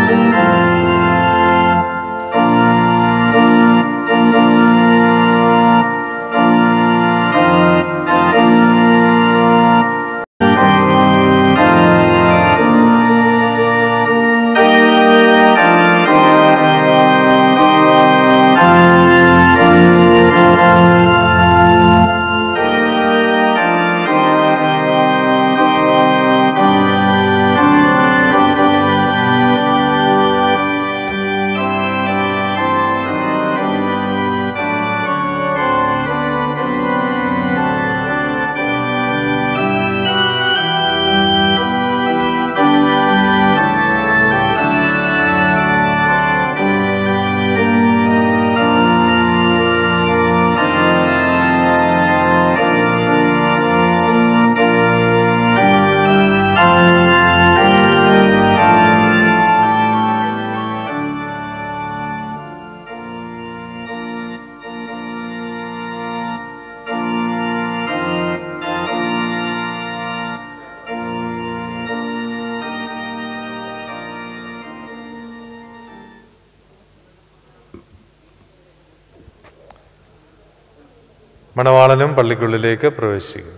മണവാളനും പള്ളിക്കുള്ളിലേക്ക് പ്രവേശിക്കും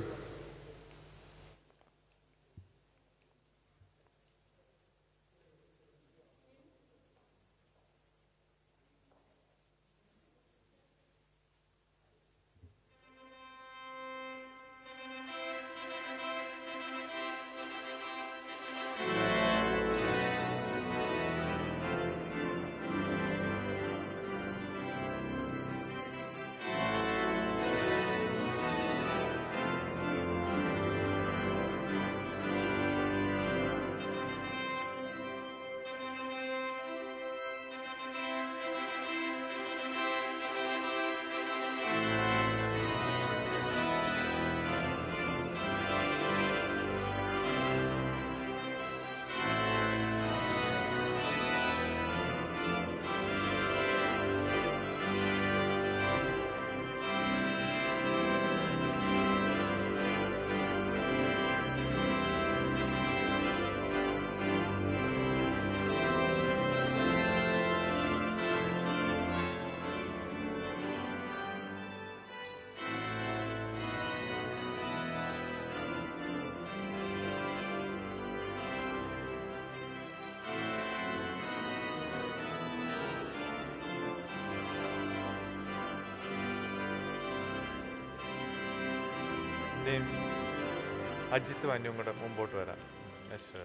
ഇനിയും അജിത്ത് വന്യവും കൂടെ മുമ്പോട്ട് വരാം യെസ്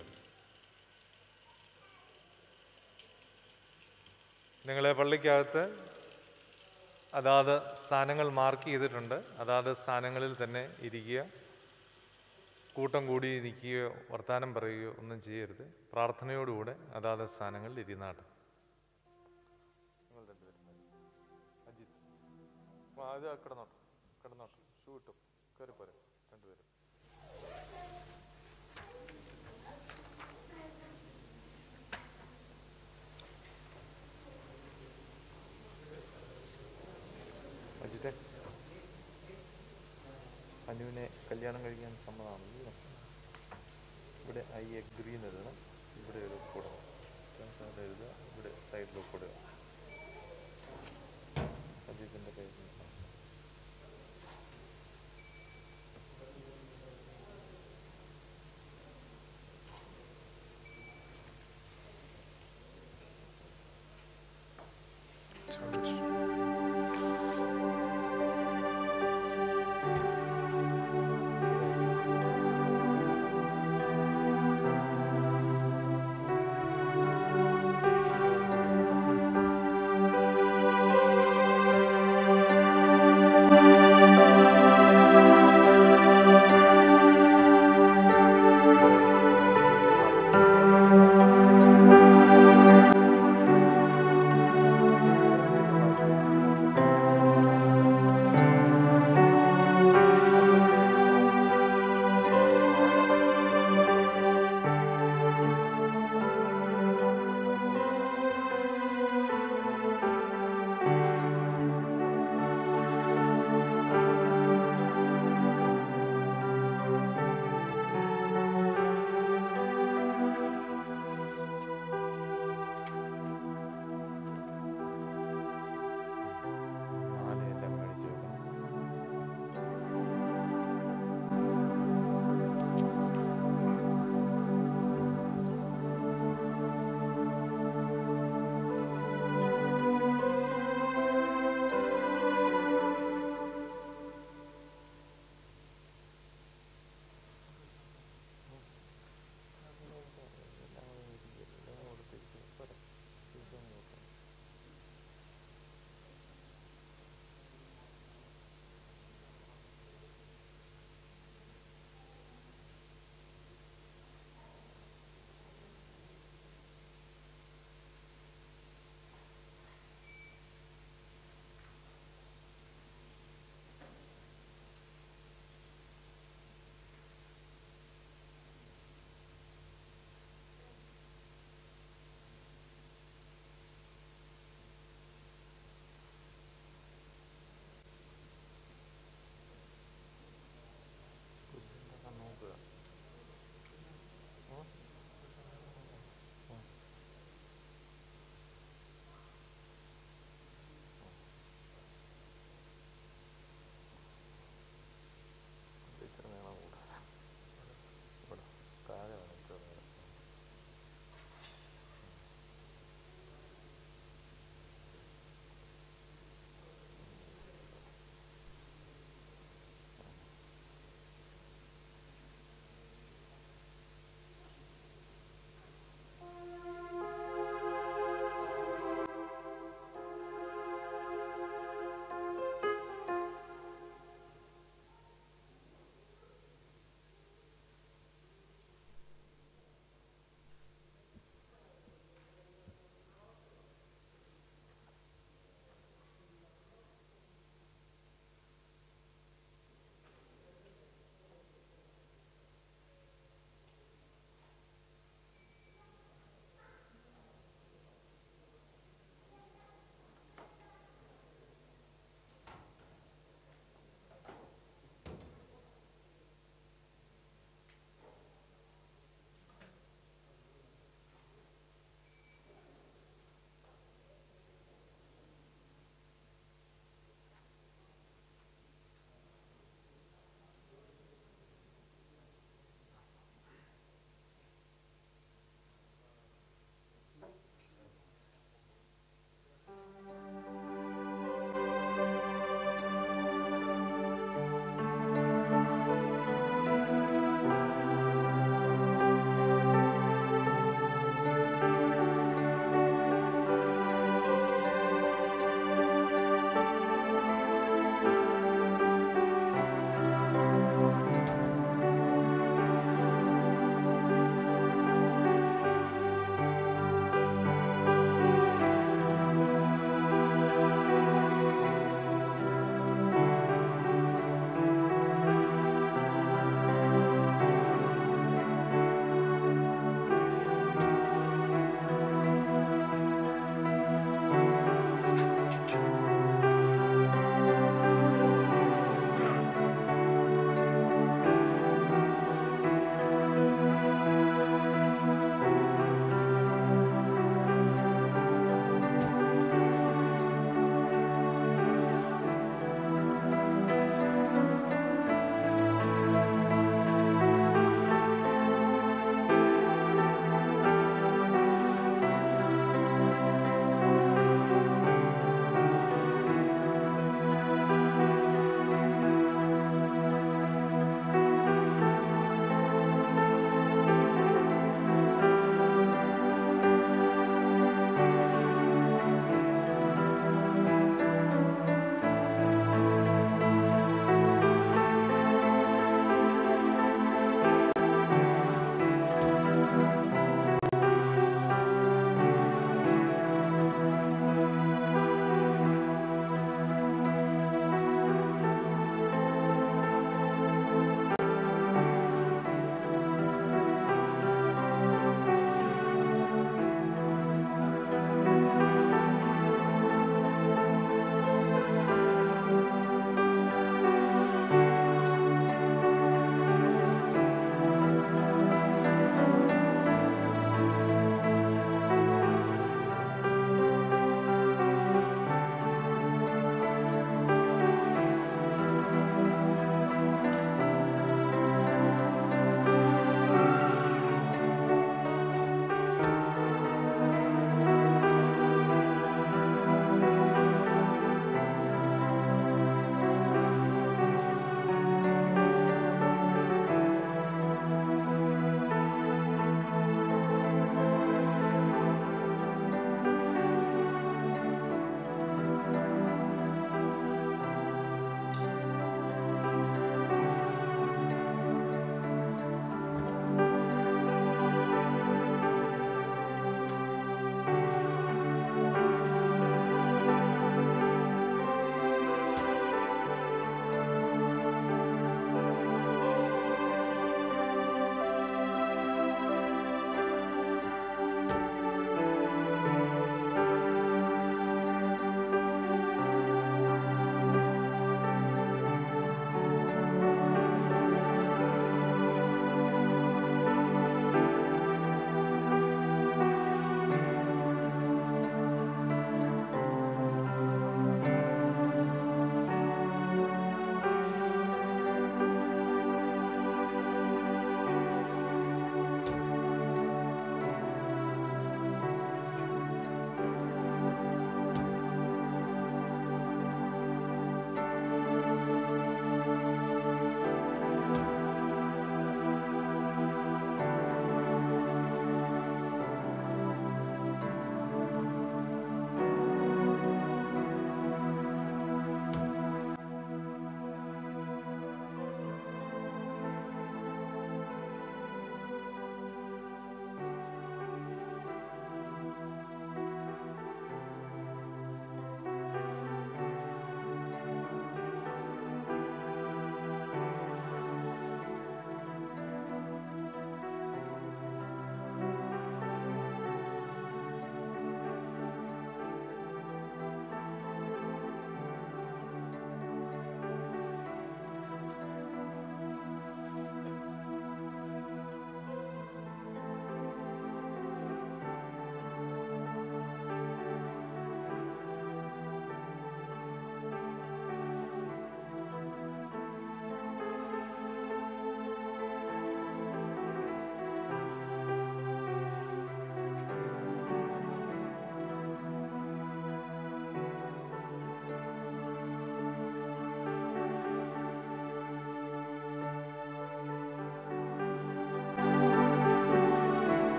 നിങ്ങളെ പള്ളിക്കകത്ത് അതാത് സ്ഥാനങ്ങൾ മാർക്ക് ചെയ്തിട്ടുണ്ട് അതാത് സ്ഥാനങ്ങളിൽ തന്നെ ഇരിക്കുക കൂട്ടം കൂടി നിൽക്കുകയോ വർത്തമാനം പറയുകയോ ഒന്നും ചെയ്യരുത് പ്രാർത്ഥനയോടുകൂടെ അതാത് സ്ഥാനങ്ങളിൽ ഇരുന്നാട്ടെ അജിത്ത് ആ, അത് കിടന്നോട്ടെ കിടന്നോട്ടെ ഷൂ ഇട്ടു കയറി പോരെ രണ്ടുപേരും അജിത്തെ അനുവിനെ കല്യാണം കഴിക്കാൻ സമ്മതമാണല്ലോ ഇവിടെ ഐ എഗ്രി എന്ന് എഴുതണം ഇവിടെ ഒരു കൂടണം സൈഡ് എഴുതുക ഇവിടെ സൈഡിൽ ഒപ്പിടുക അജിത്തിൻ്റെ പേര് Thank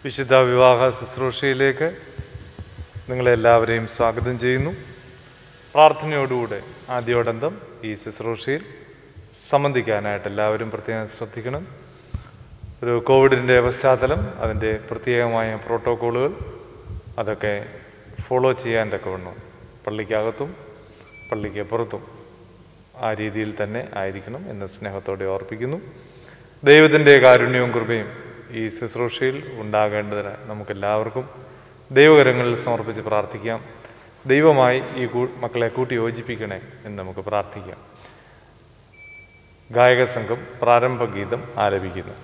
വിശുദ്ധ വിവാഹ ശുശ്രൂഷയിലേക്ക് നിങ്ങളെല്ലാവരെയും സ്വാഗതം ചെയ്യുന്നു പ്രാർത്ഥനയോടുകൂടെ ആദ്യോടന്തം ഈ ശുശ്രൂഷയിൽ സംബന്ധിക്കാനായിട്ട് എല്ലാവരും പ്രത്യേകം ശ്രദ്ധിക്കണം ഒരു കോവിഡിൻ്റെ പശ്ചാത്തലം അതിൻ്റെ പ്രത്യേകമായ പ്രോട്ടോക്കോളുകൾ അതൊക്കെ ഫോളോ ചെയ്യാൻ തക്കവണ്ണം പള്ളിക്കകത്തും പള്ളിക്ക് പുറത്തും ആ രീതിയിൽ തന്നെ ആയിരിക്കണം എന്ന് സ്നേഹത്തോടെ ഓർപ്പിക്കുന്നു ദൈവത്തിൻ്റെ കാരുണ്യവും കൃപയും ഈ ശുശ്രൂഷയിൽ ഉണ്ടാകേണ്ടതിന് നമുക്കെല്ലാവർക്കും ദൈവകരങ്ങളിൽ സമർപ്പിച്ച് പ്രാർത്ഥിക്കാം ദൈവമായി ഈ കൂ- മക്കളെ കൂട്ടി യോജിപ്പിക്കണേ എന്ന് നമുക്ക് പ്രാർത്ഥിക്കാം ഗായക സംഘം പ്രാരംഭ ഗീതം ആലപിക്കുന്നു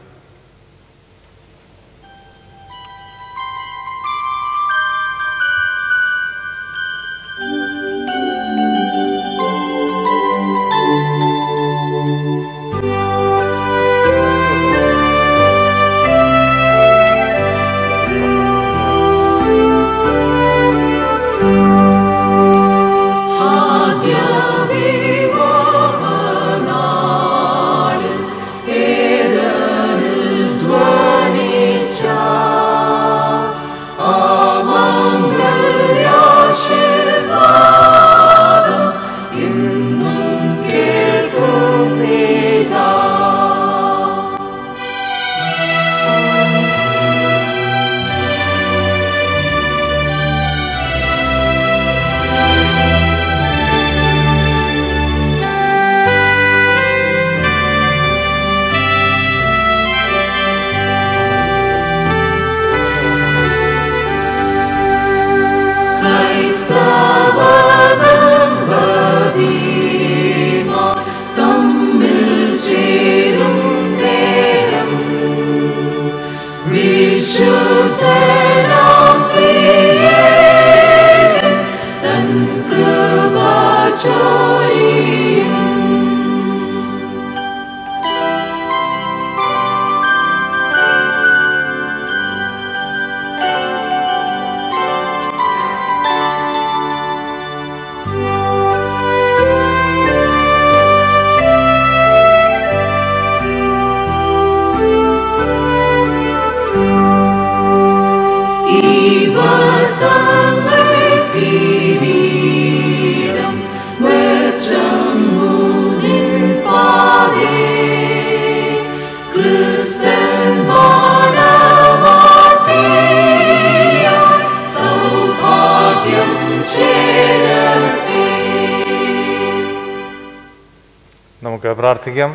വിശുദ്ധനാം പ്രിയൻ തൻ കൃപ ചൊരിയും ഇവതങ്ങൾ കിരീടം വെച്ചങ്ങു നിൻ പാതേ ക്രിസ്തൻ ബാണമാട്ടിയ സൗഭാഗ്യം ചേരട്ടെ നമുക്ക് പ്രാർത്ഥിക്കാം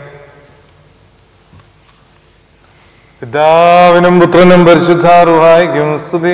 പിതാവിനും പുത്രനും പരിശുദ്ധാറുഹായിക്കും സ്തുതി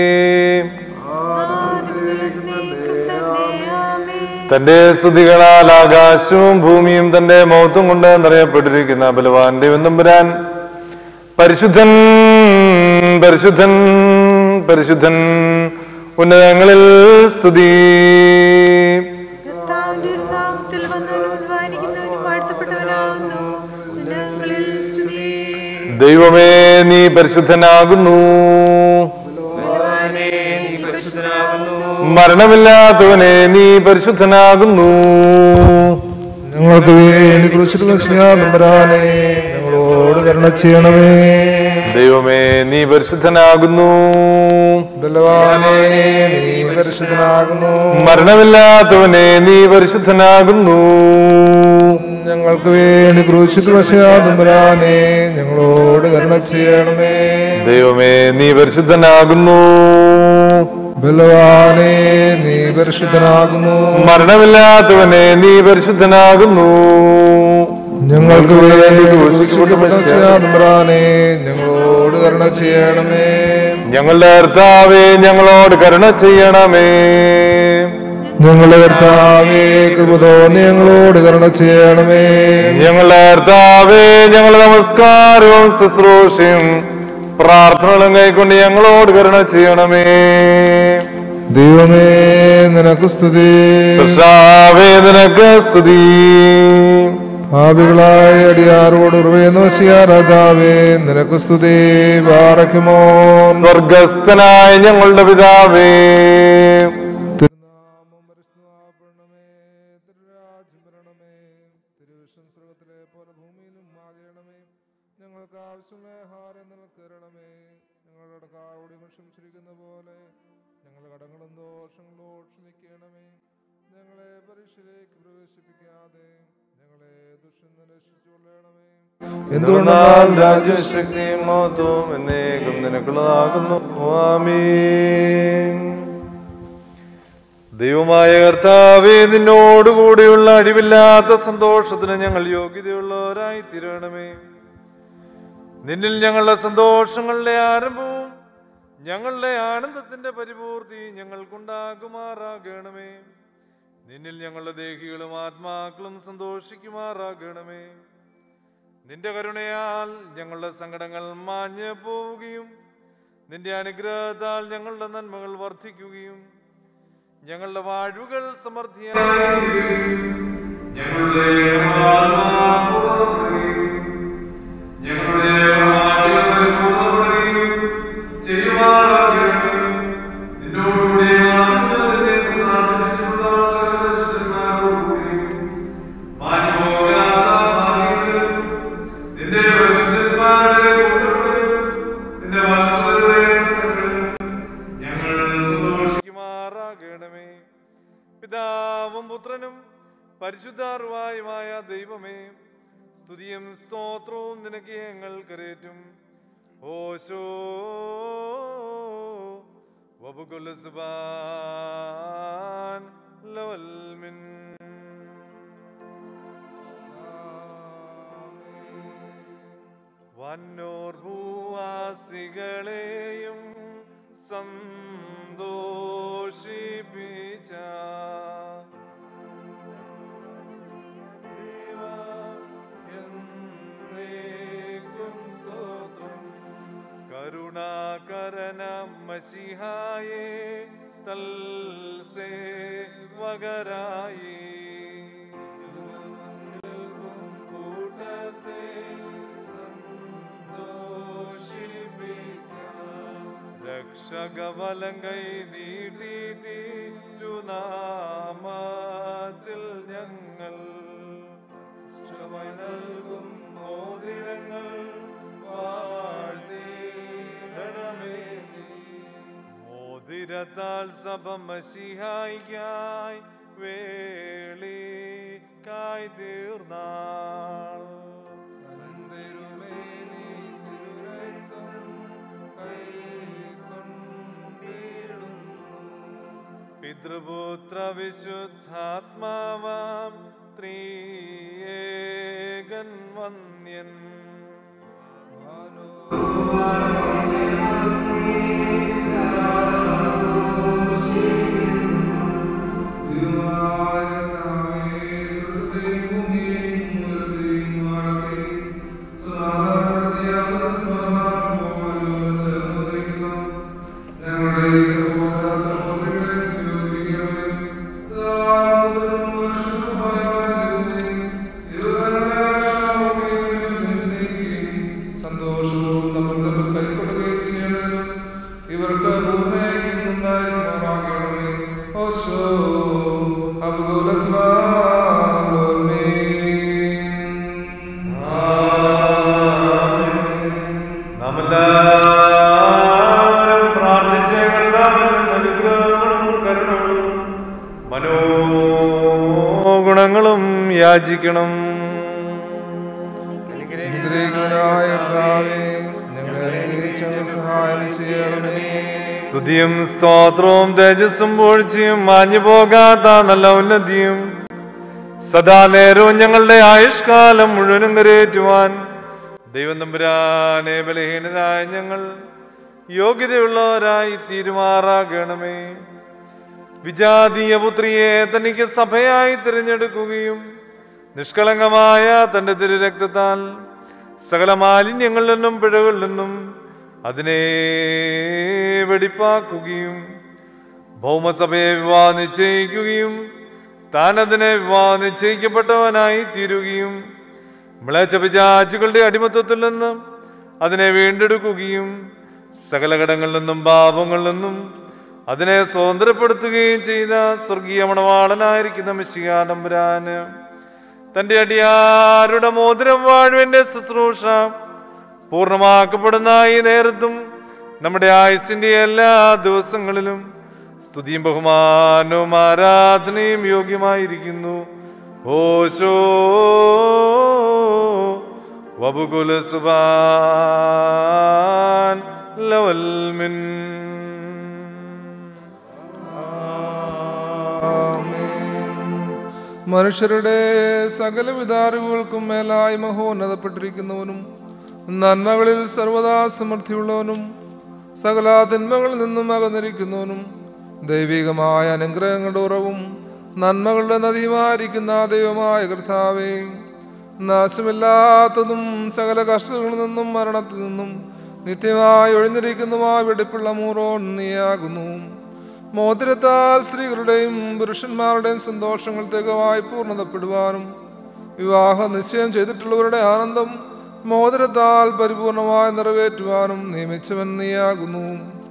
തന്റെ സ്തുതികളാൽ ആകാശവും ഭൂമിയും തന്റെ മൗത്വം കൊണ്ട് നിറയപ്പെട്ടിരിക്കുന്ന ബലവാൻ ദൈവം പരിശുദ്ധൻ പരിശുദ്ധൻ പരിശുദ്ധൻ ഉന്നതങ്ങളിൽ സ്തുതി കർത്താവിന്റെ ഒരു നാമത്തിൽ വന്നവനും വാനിക്കുന്നവനും വാഴ്ത്തപ്പെട്ടവനാകുന്നു ഉന്നതങ്ങളിൽ സ്തുതി ദൈവമേ നീ പരിശുദ്ധനാകുന്നു ബലവാനേ, നീ പരിശുദ്ധനാകുന്നു മരണമില്ലാത്തവനെ നീ പരിശുദ്ധനാകുന്നു ഞങ്ങൾക്ക് വേണ്ടി കുറിച്ചിട്ടുള്ള സ്നേഹാനമ്പരാനെ ഞങ്ങളോട് കരുണ ചെയ്യണമേ ദൈവമേ നീ പരിശുദ്ധനാകുന്നു ബലവാനെ നീ പരിശുദ്ധനാകുന്നു മരണമില്ലാത്തവനെ നീ പരിശുദ്ധനാകുന്നു ഞങ്ങൾക്ക് വേണ്ടി ക്രൂശിട്ടുള്ള സ്നേഹാനമ്പരാനെ ഞങ്ങളോട് കരുണ ചെയ്യണമേ ദൈവമേ നീ പരിശുദ്ധനാകുന്നു ബലവാനെ നീ പരിശുദ്ധനാകുന്നു മരണമില്ലാത്തവനെ നീ പരിശുദ്ധനാകുന്നു ഞങ്ങൾക്ക് വേണ്ടി ക്രൂശിക്കപ്പെട്ട സ്നേഹാനമ്പരാനെ ഞങ്ങളോട് കരുണ ചെയ്യണമേ ഞങ്ങളുടെ കർത്താവേ ഞങ്ങളോട് കരുണ ചെയ്യണമേ ഞങ്ങളുടെ കർത്താവേ കൃപ തോന്നി ഞങ്ങളോട് കരുണ ചെയ്യണമേ ഞങ്ങളുടെ കർത്താവേ ഞങ്ങളുടെ നമസ്കാരവും ശുശ്രൂഷയും പ്രാർത്ഥനകളും കൈക്കൊണ്ട് ഞങ്ങളോട് കരുണ ചെയ്യണമേ ദൈവമേ നിനക്ക് സ്തുതി കർത്താവേ നിനക്ക് സ്തുതി ഭാവികളായ അടിയാറോട് ഉറവയെന്ന് വസിയ രാജാവേ നിനക്ക് സ്തുതി പാറയ്ക്കുമോ സ്വർഗസ്ഥനായ ഞങ്ങളുടെ പിതാവേ തിരുനാമം പരിശുദ്ധമാക്കണമേ തിരുരാജ്യം വരണമേ തിരുവിഷ്ണു സ്വർഗത്തിലെ പോലെ ഭൂമിയിലും ആകണമേ ഞങ്ങൾക്ക് ആവശ്യമുള്ള ആഹാരം നമുക്ക് തരണമേ ഞങ്ങളുടെ കടക്കാരോട് ഞങ്ങൾ ക്ഷമിച്ചിരിക്കുന്ന പോലെ ഞങ്ങളുടെ കടങ്ങളും ദോഷങ്ങളോട് ക്ഷമിക്കണമേ ഞങ്ങളെ പരീക്ഷയിലേക്ക് പ്രവേശിപ്പിക്കാതെ ഞങ്ങളെ ദുഷ്ടം രക്ഷിച്ചുകൊള്ളണമേ എന്തുകൊണ്ടാൽ രാജ്യശക്തിയും മഹത്വവും എന്നേക്കും നിനക്കുള്ളതാകുന്നു ആമീൻ ദൈവമായ കർത്താവേ നിന്നോടുകൂടിയുള്ള അടിവില്ലാത്ത സന്തോഷത്തിന് ഞങ്ങൾ യോഗ്യതയുള്ളവരായി തീരണമേ നിന്നിൽ ഞങ്ങളുടെ സന്തോഷങ്ങളുടെ ആരംഭവും ഞങ്ങളുടെ ആനന്ദത്തിന്റെ പരിപൂർത്തി ഞങ്ങൾക്കുണ്ടാകുമാറാകണമേ നിന്നിൽ ഞങ്ങളുടെ ദേഹികളും ആത്മാക്കളും സന്തോഷിക്കുമാറാകണമേ നിന്റെ കരുണയാൽ ഞങ്ങളുടെ സങ്കടങ്ങൾ മാഞ്ഞു പോവുകയും നിന്റെ അനുഗ്രഹത്താൽ ഞങ്ങളുടെ നന്മകൾ വർദ്ധിക്കുകയും ഞങ്ങളുടെ വാഴ്വുകൾ സമൃദ്ധിയാകുകയും ഞങ്ങളുടെ ഞങ്ങളുടെ ചെയ്യുവാനാകണമേ നിന്നോടുകൂടി ആനന്ദത്തിന്റെ പ്രസാദിച്ചിട്ടുള്ള സർവ്വശുദ്ധന്മാരോടുകൂടി മാഞ്ഞുപോകാത്ത ഭാഗ്യങ്ങളും നിന്റെ പരിശുദ്ധന്മാരുടെ കൂട്ടത്തിലും നിന്റെ വത്സലരുടെ സത്തങ്ങളിലും ഞങ്ങൾ സന്തോഷിക്കുമാറാകണമേ പിതാവും പുത്രനും പരിശുദ്ധാർവായുമായ ദൈവമേ സ്തുതിയും സ്തോത്രവും നിനക്ക് ഞങ്ങൾ കരേറ്റും ഓശോ വബുകുല സുബാൻ ലവൽമിൻ വന്നോർ ഭൂവാസികളെയും സന്തോഷിപ്പിച്ച എന്നേക്കും സ്തോത്രം കരുണാകരനം മസിഹായേ തൽസേ വകരായി കൂട്ടത്തെ രക്ഷകവലം കൈ നീട്ടി തിരുനാമത്തിൽ ഞങ്ങൾ ഇഷ്ടമായി നൽകും മോതിരങ്ങൾ വാഴ്ത്തിടണമേ നീ. മോതിരത്താൽ സഭ മസിഹായിക്കായി വേളി കായ് തീർന്നാൾ തിരുമേനി തിരുരക്തം കൈക്കൊണ്ടിടുന്നു പിതൃപുത്ര വിശുദ്ധാത്മാവാം ത്രിയേകൻ വന്യൻ സന്തോഷവും നമ്മൾ തമ്മിൽ കൈക്കൊള്ളുകയും ചെയ്യണം ഇവർക്ക് പൂർണ്ണമായിരിക്കുന്നുണ്ടായിരിക്കുമാറാകണമേ ഓശോ അബ്ദുൽ നാമെല്ലാവരും പ്രാർത്ഥിച്ച കർത്താവിൽ നിന്ന് അനുഗ്രഹങ്ങളും കരുണകളും മനോഗുണങ്ങളും യാചിക്കണം അനുഗ്രഹിക്കനായ കർത്താവേ ഞങ്ങളെ അനുഗ്രഹിച്ച് സഹായം ചെയ്യണമേ സ്തുതിയും സ്തോത്രവും തേജസ്സും പൂഴ്ചയും മാഞ്ഞു പോകാത്ത നല്ല ഉന്നതിയും സദാ നേരവും ഞങ്ങളുടെ ആയുഷ്കാലം മുഴുവനും കരയേറ്റുവാൻ ദൈവം തമ്പുരാനെ ബലഹീനരായ ഞങ്ങൾ യോഗ്യതയുള്ളവരായി തീരുമാറാകണമേ വിജാതീയ പുത്രിയെ തനിക്ക് സഭയായി തിരഞ്ഞെടുക്കുകയും നിഷ്കളങ്കമായ തന്റെ തിരുരക്തത്താൽ സകല മാലിന്യങ്ങളിൽ നിന്നും പിഴകളിൽ നിന്നും അതിനെ വെടിപ്പാക്കുകയും ഭൗമസഭയെ വിവാഹ നിശ്ചയിക്കുകയും താൻ അതിനെ വിവാഹ നിശ്ചയിക്കപ്പെട്ടവനായി തീരുകയും മ്ലേച്ഛ പിശാചുകളുടെ അടിമത്വത്തിൽ നിന്ന് അതിനെ വീണ്ടെടുക്കുകയും സകല ഘടങ്ങളിൽ നിന്നും പാപങ്ങളിൽ നിന്നും അതിനെ സ്വതന്ത്രപ്പെടുത്തുകയും ചെയ്ത സ്വർഗീയ മണവാളനായിരിക്കുന്ന മിശികാടംബരാന് തന്റെ അടിയാരുടെ മോതിരം വാഴുവിന്റെ ശുശ്രൂഷ പൂർണ്ണമാക്കപ്പെടുന്ന ഈ നേരത്തും നമ്മുടെ ആയുസിന്റെ എല്ലാ ദിവസങ്ങളിലും സ്തുതിയും ബഹുമാനവും ആരാധനയും യോഗ്യമായിരിക്കുന്നു ഓശോ വബുകുല സുബാൻ ലവൽമിൻ മനുഷ്യരുടെ സകല വിധാറുകൾക്കും മേലായി മഹോന്നതപ്പെട്ടിരിക്കുന്നവനും നന്മകളിൽ സർവദാ സമൃദ്ധിയുള്ളവനും സകല തിന്മകളിൽ നിന്നും അകന്നിരിക്കുന്നവനും ദൈവികമായ അനുഗ്രഹങ്ങളുടെ ഉറവും നന്മകളുടെ നദിയുമായിരിക്കുന്ന ദൈവമായ കർത്താവേ നാശമില്ലാത്തതും സകല കഷ്ടതകളിൽ നിന്നും മരണത്തിൽ നിന്നും നിത്യമായി ഒഴിഞ്ഞിരിക്കുന്നതുമായ വെടിപ്പുള്ള മൂറോൺ നീയാകുന്നു മോതിരത്താൽ സ്ത്രീകളുടെയും പുരുഷന്മാരുടെയും സന്തോഷങ്ങൾ തികവായി പൂർണ്ണതപ്പെടുവാനും വിവാഹ നിശ്ചയം ചെയ്തിട്ടുള്ളവരുടെ ആനന്ദം മോതിരത്താൽ പരിപൂർണമായി നിറവേറ്റുവാനും നിയമിച്ചവൻ നീയാകുന്നു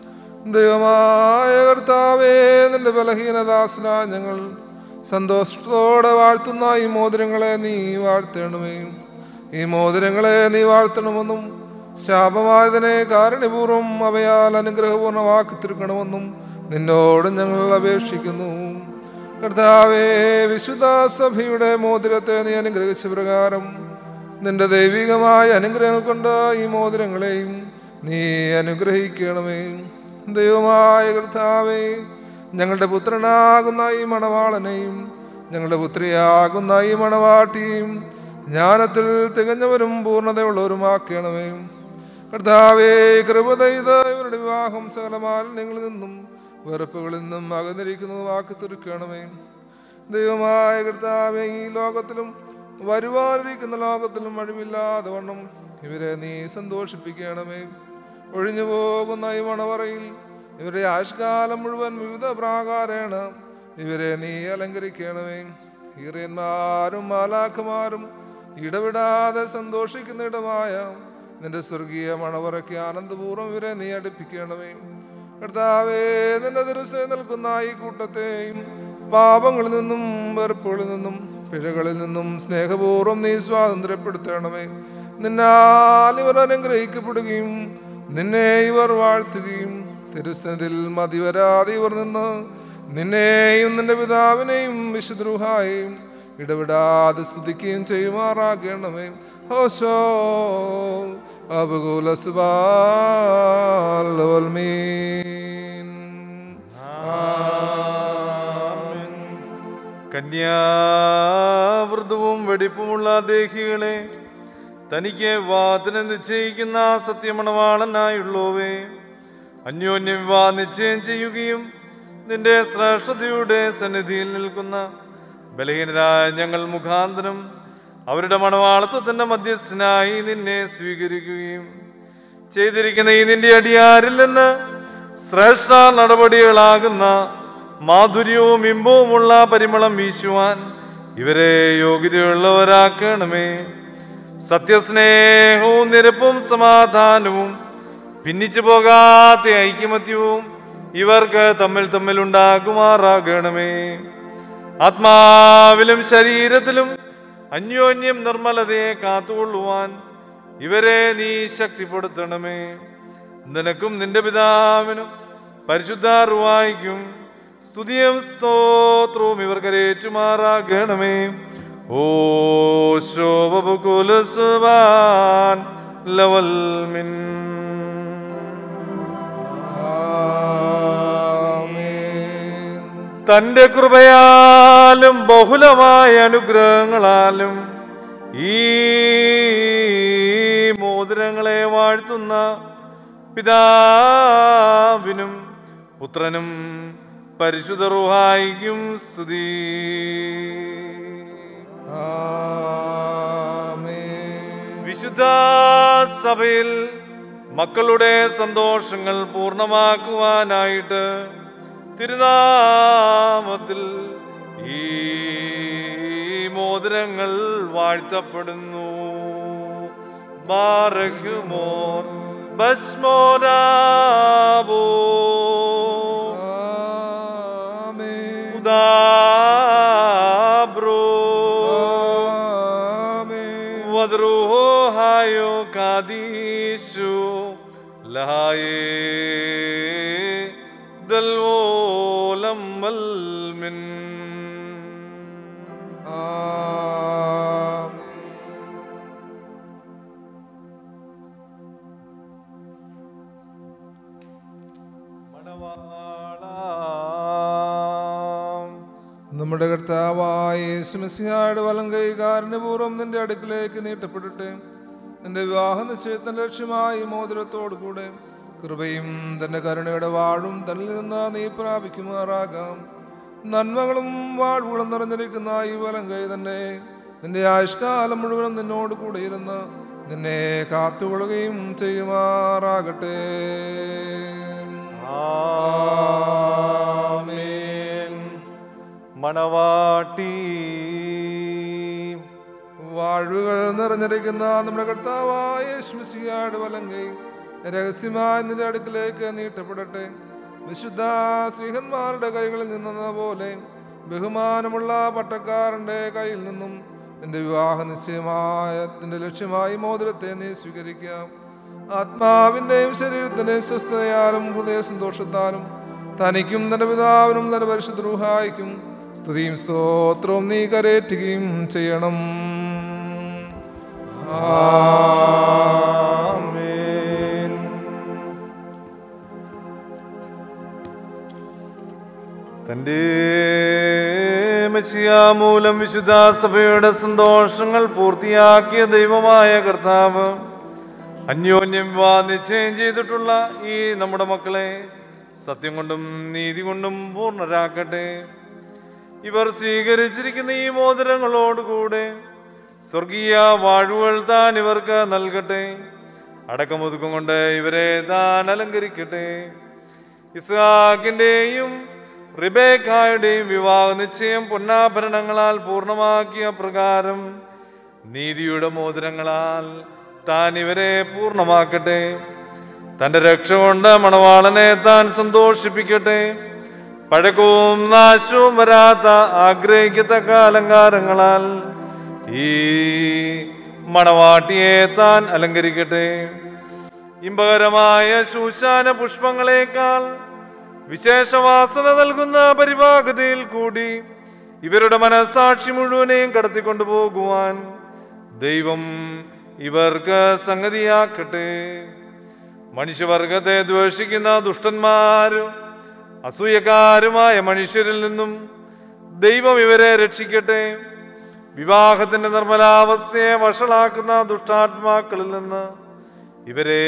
ദൈവമായ കർത്താവേ നിന്റെ ബലഹീനദാസനായ ഞങ്ങൾ സന്തോഷത്തോടെ വാഴ്ത്തുന്ന ഈ മോതിരങ്ങളെ നീ വാഴ്ത്തണമേ ഈ മോതിരങ്ങളെ നീ വാഴ്ത്തണമെന്നും ശാപമായതിനെ കാരുണ്യപൂർവ്വം അവയാൽ അനുഗ്രഹപൂർണ്ണമാക്കി തീർക്കണമെന്നും നിന്നോട് ഞങ്ങൾ അപേക്ഷിക്കുന്നു കർത്താവേ വിശുദ്ധ സഭയുടെ മോതിരത്തെ നീ അനുഗ്രഹിച്ച പ്രകാരം നിന്റെ ദൈവികമായ അനുഗ്രഹങ്ങൾ കൊണ്ട് ഈ മോതിരങ്ങളെയും നീ അനുഗ്രഹിക്കണമേ ദൈവമായ കർത്താവേ ഞങ്ങളുടെ പുത്രനാകുന്ന ഈ മണവാളനെയും ഞങ്ങളുടെ പുത്രിയാകുന്ന ഈ മണവാട്ടിയും ജ്ഞാനത്തിൽ തികഞ്ഞവരും പൂർണ്ണതയുള്ളവരുമാക്കണമേ കർത്താവേ കൃപതയിത ഇവരുടെ വിവാഹം സകല മാലിന്യങ്ങളിൽ നിന്നും വെറുപ്പുകളിൽ നിന്നും അകന്നിരിക്കുന്നതുമാക്കി തീർക്കണമേ ദൈവമായ കർത്താവേ ഈ ലോകത്തിലും വരുവാനിരിക്കുന്ന ലോകത്തിലും അഴിവില്ലാതെ വണ്ണം ഇവരെ നീ സന്തോഷിപ്പിക്കണമേ ഒഴിഞ്ഞു പോകുന്ന ഈ മണവറയിൽ ഇവരുടെ ആയുഷ്കാലം മുഴുവൻ വിവിധ പ്രാകാരേണ ഇവരെ നീ അലങ്കരിക്കണമേ ഈറിയന്മാരും മാലാഖമാരും ഇടവിടാതെ സന്തോഷിക്കുന്ന ഇടമായ നിന്റെ സ്വർഗീയ മണവറയ്ക്ക് ആനന്ദപൂർവ്വം ഇവരെ നീ അടുപ്പിക്കണമേ കർത്താവേ നിന്റെ ദിവസം നിൽക്കുന്ന ഈ കൂട്ടത്തെയും പാപങ്ങളിൽ നിന്നും വെറുപ്പുകളിൽ നിന്നും പിഴകളിൽ നിന്നും സ്നേഹപൂർവ്വം നീ സ്വാതന്ത്ര്യപ്പെടുത്തണമേ നിന്നാൽ ഇവർ അനുഗ്രഹിക്കപ്പെടുകയും നിന്നെ ഇവർ വാഴ്ത്തുകയും തിരുസനത്തിൽ മതിവരാതെ ഇവർ നിന്ന് നിന്നെയും നിന്റെ പിതാവിനെയും വിശുദ്രൂഹായെയും ഇടവിടാതെ സ്തുതിക്കുകയും ചെയ്യുമാറാകണമേ ഹോശോ അപകൂല സുബാൽമീൻ കന്യാവൃതവും വെടിപ്പുമുള്ള ദേഹികളെ തനിക്ക് വിവാഹത്തിന് നിശ്ചയിക്കുന്ന സത്യമണവാളനായുള്ളവേ അന്യോന്യം വിവാഹ നിശ്ചയം ചെയ്യുകയും നിന്റെ ശ്രേഷ്ഠതയുടെ സന്നിധിയിൽ നിൽക്കുന്ന ബലഹീനരായ ഞങ്ങൾ മുഖാന്തരം അവരുടെ മണവാളത്വത്തിന്റെ മധ്യസ്ഥനായി നിന്നെ സ്വീകരിക്കുകയും ചെയ്തിരിക്കുന്ന ഈ നിന്റെ അടിയാരിൽ നിന്ന് ശ്രേഷ്ഠ നടപടികളാകുന്ന മാധുര്യവും ഇമ്പവുമുള്ള പരിമളം വീശുവാൻ ഇവരെ യോഗ്യതയുള്ളവരാക്കണമേ സത്യസ്നേഹവും നിരപ്പും സമാധാനവും ഭിന്നിച്ചു പോകാത്ത ഐക്യമത്യവും ഇവർക്ക് തമ്മിൽ തമ്മിൽ ഉണ്ടാകുമാറാകണമേ ആത്മാവിലും ശരീരത്തിലും അന്യോന്യം നിർമ്മലതയെ കാത്തുകൊള്ളുവാൻ ഇവരെ നീ ശക്തിപ്പെടുത്തണമേ നിനക്കും നിന്റെ പിതാവിനും പരിശുദ്ധ റുവായിക്കും സ്തുതിയും സ്തോത്രവും ഇവർക്കരേറ്റുമാറാകണമേ ഓ ശോഭകുലസുവാൻ ലവൽ മിൻ തന്റെ കൃപയാലും ബഹുലമായ അനുഗ്രഹങ്ങളാലും ഈ മോതിരങ്ങളെ വാഴ്ത്തുന്ന പിതാവിനും പുത്രനും പരിശുദ്ധ റുഹായിക്കും സ്തുതി വിശുദ്ധ സഭയിൽ മക്കളുടെ സന്തോഷങ്ങൾ പൂർണ്ണമാക്കുവാനായിട്ട് തിരുനാമത്തിൽ ഈ മോതിരങ്ങൾ വാഴ്ത്തപ്പെടുന്നു ബാറക്കുമോർ ഭസ്മോനാബോ ഉദാബ്രോ വദ്രുഹോ ഹായോ കാദീശോ ലഹായേ ദൽവോലം മൽമിൻ ആമേൻ. നമ്മുടെ കർത്താവായ യേശുമസിഹായുടെ വലം കൈ കാരണപൂർവ്വം നിന്റെ അടുക്കിലേക്ക് നീട്ടപ്പെടട്ടെ നിന്റെ വിവാഹ നിശ്ചയത്തിന്റെ ലക്ഷ്യമായി മോതിരത്തോടു കൂടെ കൃപയും തന്റെ കരുണയുടെ വാഴും തന്നിൽ നിന്ന് നീ പ്രാപിക്കുമാറാകാം നന്മകളും വാഴ്വുകളും നിറഞ്ഞിരിക്കുന്ന ഈ വലം കൈ തന്നെ നിന്റെ ആയുഷ്കാലം മുഴുവനും നിന്നോട് കൂടെ ഇരുന്ന് നിന്നെ കാത്തുകൊള്ളുകയും ചെയ്യുമാറാകട്ടെ ആമേൻ മണവാട്ടി വാഴ്വുകൾ നിറഞ്ഞിരിക്കുന്ന നമ്മുടെ കർത്താവായ യേശുമിശിഹായുടെ വലങ്കൈ രഹസ്യമായി നിന്റെ അടുക്കിലേക്ക് നീട്ടപ്പെടട്ടെ വിശുദ്ധ ശ്രീഹന്മാരുടെ കൈകളിൽ നിന്നെന്ന പോലെ ബഹുമാനമുള്ള പട്ടക്കാരന്റെ കയ്യിൽ നിന്നും നിന്റെ വിവാഹ നിശ്ചയമായ നിന്റെ ലക്ഷ്യമായി മോതിരത്തെ നീ സ്വീകരിക്കാം ആത്മാവിന്റെയും ശരീരത്തിന്റെയും സ്വസ്ഥതയാലും ഹൃദയ സന്തോഷത്താലും തനിക്കും തന്റെ പിതാവിനും തന്റെ പരിശുദ്ധ റൂഹായിക്കും സ്തുതിയും സ്തോത്രവും നീ കരേറ്റുകയും ചെയ്യണം ആമേൻ. തന്റെ മെസ്സിയ മൂലം വിശുദ്ധ സഭയുടെ സന്തോഷങ്ങൾ പൂർത്തിയാക്കിയ ദൈവമായ കർത്താവ് അന്യോന്യം വിവാഹ നിശ്ചയം ചെയ്തിട്ടുള്ള ഈ നമ്മുടെ മക്കളെ സത്യം കൊണ്ടും നീതി കൊണ്ടും പൂർണ്ണരാക്കട്ടെ ഇവർ സ്വീകരിച്ചിരിക്കുന്ന ഈ മോതിരങ്ങളോടുകൂടെ സ്വർഗീയ വാഴുകൾ താൻ ഇവർക്ക് നൽകട്ടെ അടക്കമൊതുക്കം കൊണ്ട് ഇവരെ താൻ അലങ്കരിക്കട്ടെ ഇസ്ഹാക്കിന്റെയും റിബേക്കായുടെയും വിവാഹ നിശ്ചയം പൊന്നാഭരണങ്ങളാൽ പൂർണ്ണമാക്കിയ പ്രകാരം നീതിയുടെ മോതിരങ്ങളാൽ താൻ ഇവരെ പൂർണ്ണമാക്കട്ടെ തന്റെ രക്ഷ കൊണ്ട് മണവാളനെ താൻ സന്തോഷിപ്പിക്കട്ടെ പഴക്കവും നാശവും വരാത്ത ആഗ്രഹിക്കത്തക്ക അലങ്കാരങ്ങളാൽ ഈ മണവാട്ടിയെ താൻ അലങ്കരിക്കട്ടെ ഇമ്പകരമായ ശൂശാന പുഷ്പങ്ങളെക്കാൾ വിശേഷവാസന നൽകുന്ന പരിഭാഗതയിൽ കൂടി ഇവരുടെ മനസാക്ഷി മുഴുവനെയും കടത്തിക്കൊണ്ടുപോകുവാൻ ദൈവം ഇവർക്ക് സംഗതിയാക്കട്ടെ മനുഷ്യവർഗത്തെ ദ്വേഷിക്കുന്ന ദുഷ്ടന്മാരും അസൂയക്കാരുമായ മനുഷ്യരിൽ നിന്നും ദൈവം ഇവരെ രക്ഷിക്കട്ടെ വിവാഹത്തിന്റെ നിർമ്മലാവസ്ഥയെ വഷളാക്കുന്ന ദുഷ്ടാത്മാക്കളിൽ നിന്ന് ഇവരെ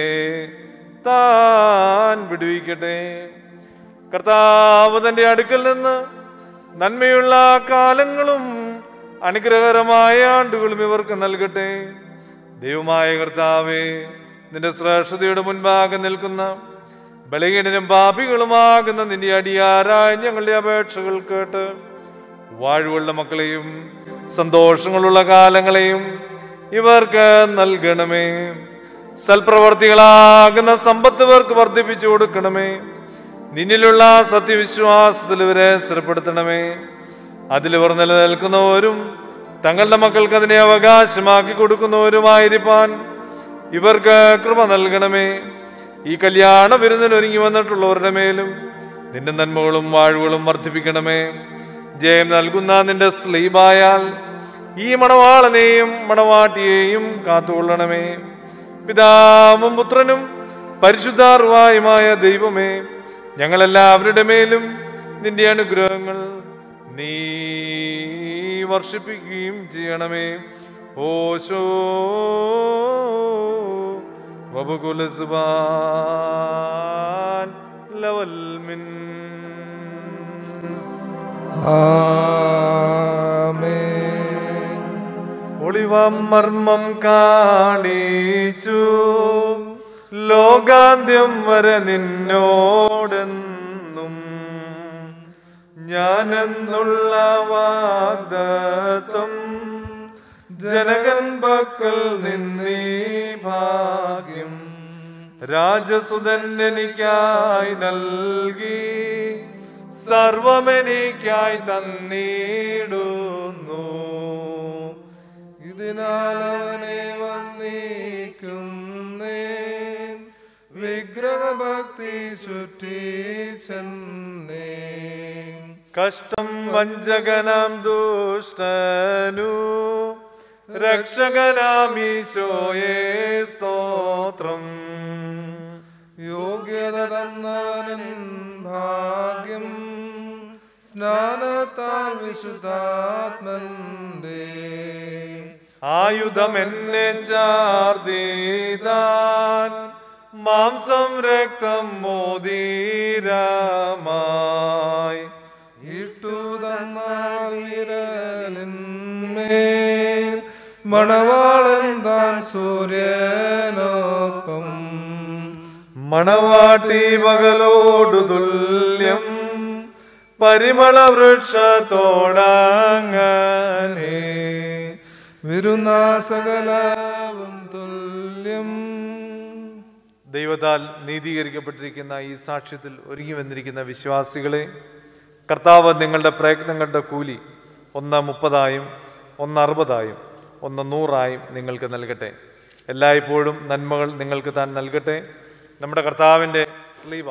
താൻ വിടുവിക്കട്ടെ കർത്താവ് തന്റെ അടുക്കൽ നിന്ന് നന്മയുള്ള കാലങ്ങളും അനുഗ്രഹകരമായ ആണ്ടുകളും ഇവർക്ക് നൽകട്ടെ ദൈവമായ കർത്താവേ നിന്റെ ശ്രേഷ്ഠതയുടെ മുൻപാകെ നിൽക്കുന്ന ബലഹീനനും പാപികളുമാകുന്ന നിന്റെ അടിയാരായ ഞങ്ങളുടെ അപേക്ഷകൾ കേട്ട് വാഴ്വുള്ള മക്കളെയും സന്തോഷങ്ങളുള്ള കാലങ്ങളെയും ഇവർക്ക് നൽകണമേ സൽപ്രവർത്തികളാകുന്ന സമ്പത്ത് ഇവർക്ക് വർദ്ധിപ്പിച്ചു കൊടുക്കണമേ നിന്നിലുള്ള സത്യവിശ്വാസത്തിൽ ഇവരെ സ്ഥിരപ്പെടുത്തണമേ അതിലിവർ നിലനിൽക്കുന്നവരും തങ്ങളുടെ മക്കൾക്ക് അതിനെ അവകാശമാക്കി കൊടുക്കുന്നവരുമായിരിക്കാൻ ഇവർക്ക് കൃപ നൽകണമേ ഈ കല്യാണ വിരുന്നിന് ഒരുങ്ങി വന്നിട്ടുള്ളവരുടെ മേലും നിന്റെ നന്മകളും വാഴ്വുകളും വർദ്ധിപ്പിക്കണമേ ജയം നൽകുന്ന നിന്റെ സ്ലീബായാൽ ഈ മണവാളനെയും മണവാട്ടിയെയും കാത്തുകൊള്ളണമേ പിതാവും പുത്രനും പരിശുദ്ധാർവായുമായ ദൈവമേ ഞങ്ങളെല്ലാവരുടെ മേലും നിന്റെ അനുഗ്രഹങ്ങൾ നീ വർഷിപ്പിക്കുകയും ചെയ്യണമേ ഓശോ വബുകുലസുബാൻ ലവൽമിൻ ആമേൻ ഒളിവം മർമ്മം കാണിച്ചു ലോകാന്ത്യം വരെ നിന്നോടെന്നും ഞാനെന്നുള്ള വാഗ്ദത്തം ജനകൻ പക്കൽ നിന്നീ ഭാഗ്യം രാജസുതൻ എനിക്കായി നൽകി സർവമെനിക്കായി തന്നിടുന്നു ഇതിനാൽ അവനെ വന്നേക്കുന്നേ വിഗ്രഹഭക്തി ചുറ്റി ചെന്നേ കഷ്ടം വഞ്ചകനാം ദുഷ്ടനു രക്ഷകനാമീശോയേ സ്തോത്രം യോഗ്യത തന്നവനൻ ഭാഗ്യം സ്നാനത്താൽ വിശുദ്ധാത്മന്റെ ആയുധം എന്നെ ചാർദീതാൻ മാംസം രക്തം മോദീരമായി ഇട്ടു തന്നാൽ വിരലിന്മേൽ മണവാളൻ താൻ സൂര്യനൊപ്പം മണവാട്ടി പകലോടു തുല്യം പരിമള വൃക്ഷത്തോടങ്ങനെ വിരുന്നാസകലവും തുല്യം ദൈവത്താൽ നീതീകരിക്കപ്പെട്ടിരിക്കുന്ന ഈ സാക്ഷ്യത്തിൽ ഒരുങ്ങി വന്നിരിക്കുന്ന വിശ്വാസികളെ കർത്താവ് നിങ്ങളുടെ പ്രയത്നങ്ങളുടെ കൂലി ഒന്ന് മുപ്പതായും ഒന്ന് അറുപതായും ഒന്ന് നൂറായും നിങ്ങൾക്ക് നൽകട്ടെ എല്ലായ്പ്പോഴും നന്മകൾ നിങ്ങൾക്ക് താൻ നൽകട്ടെ നമ്മുടെ കർത്താവിൻ്റെ സ്ലീവ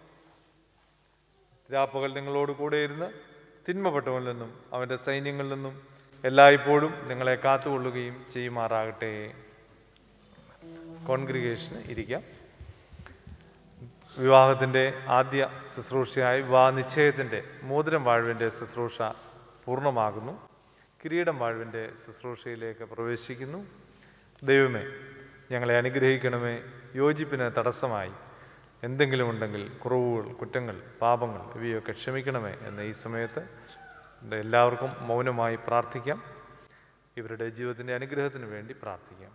രാപ്പകൽ നിങ്ങളോട് കൂടെ ഇരുന്ന് തിന്മപ്പെട്ടവനിൽ നിന്നും അവൻ്റെ സൈന്യങ്ങളിൽ നിന്നും എല്ലായ്പ്പോഴും നിങ്ങളെ കാത്തുകൊള്ളുകയും ചെയ്യുമാറാകട്ടെ കോൺഗ്രിഗേഷന് ഇരിക്കാം വിവാഹത്തിൻ്റെ ആദ്യ ശുശ്രൂഷയായി വിവാഹ നിശ്ചയത്തിൻ്റെ മോതിരം വാഴ്വിൻ്റെ ശുശ്രൂഷ പൂർണ്ണമാകുന്നു കിരീടം വാഴ്വിൻ്റെ ശുശ്രൂഷയിലേക്ക് പ്രവേശിക്കുന്നു ദൈവമേ ഞങ്ങളെ അനുഗ്രഹിക്കണമേ യോജിപ്പിന് തടസ്സമായി എന്തെങ്കിലും ഉണ്ടെങ്കിൽ കുറവുകൾ കുറ്റങ്ങൾ പാപങ്ങൾ ഇവയൊക്കെ ക്ഷമിക്കണമേ എന്ന ഈ സമയത്ത് എല്ലാവർക്കും മൗനമായി പ്രാർത്ഥിക്കാം ഇവരുടെ ജീവിതത്തിൻ്റെ അനുഗ്രഹത്തിന് വേണ്ടി പ്രാർത്ഥിക്കാം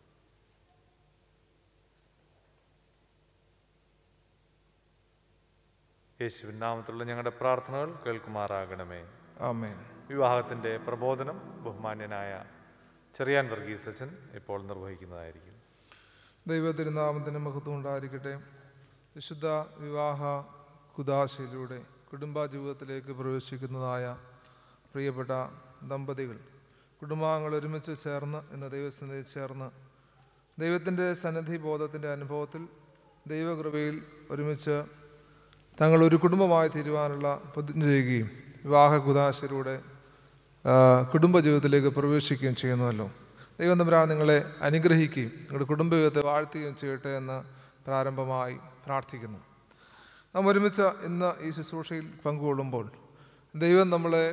യേശുവിൻ നാമത്തിലുള്ള ഞങ്ങളുടെ പ്രാർത്ഥനകൾ കേൾക്കുമാറാകണമേ ആമേൻ വിവാഹത്തിൻ്റെ പ്രബോധനം ബഹുമാന്യനായ ചെറിയാൻ വർഗീസ് അച്ഛൻ ഇപ്പോൾ നിർവഹിക്കുന്നതായിരിക്കും ദൈവത്തിരുനാമത്തിന് മഹത്വം ഉണ്ടായിരിക്കട്ടെ വിശുദ്ധ വിവാഹ കുദാശയിലൂടെ കുടുംബ ജീവിതത്തിലേക്ക് പ്രവേശിക്കുന്നതായ പ്രിയപ്പെട്ട ദമ്പതികൾ കുടുംബാംഗങ്ങൾ ഒരുമിച്ച് ചേർന്ന് ഇന്ന് ദൈവസന്നിധി ചേർന്ന് ദൈവത്തിൻ്റെ സന്നിധി ബോധത്തിൻ്റെ അനുഭവത്തിൽ ദൈവകൃപയിൽ ഒരുമിച്ച് തങ്ങൾ ഒരു കുടുംബമായി തീരുവാനുള്ള പ്രതിജ്ഞ ചെയ്യുകയും വിവാഹ കുദാശയിലൂടെ ആ, കുടുംബജീവിതത്തിലേക്ക് പ്രവേശിക്കുകയും ചെയ്യുന്നുവല്ലോ ദൈവം തമ്പുരാൻ നിങ്ങളെ അനുഗ്രഹിക്കുകയും നിങ്ങളുടെ കുടുംബജീവിതത്തെ വാഴ്ത്തുകയും ചെയ്യട്ടെ എന്ന് പ്രാരംഭമായി പ്രാർത്ഥിക്കുന്നു നാം ഒരുമിച്ച് ഇന്ന് ഈ ശുശ്രൂഷയിൽ പങ്കുകൊള്ളുമ്പോൾ ദൈവം നമ്മളെ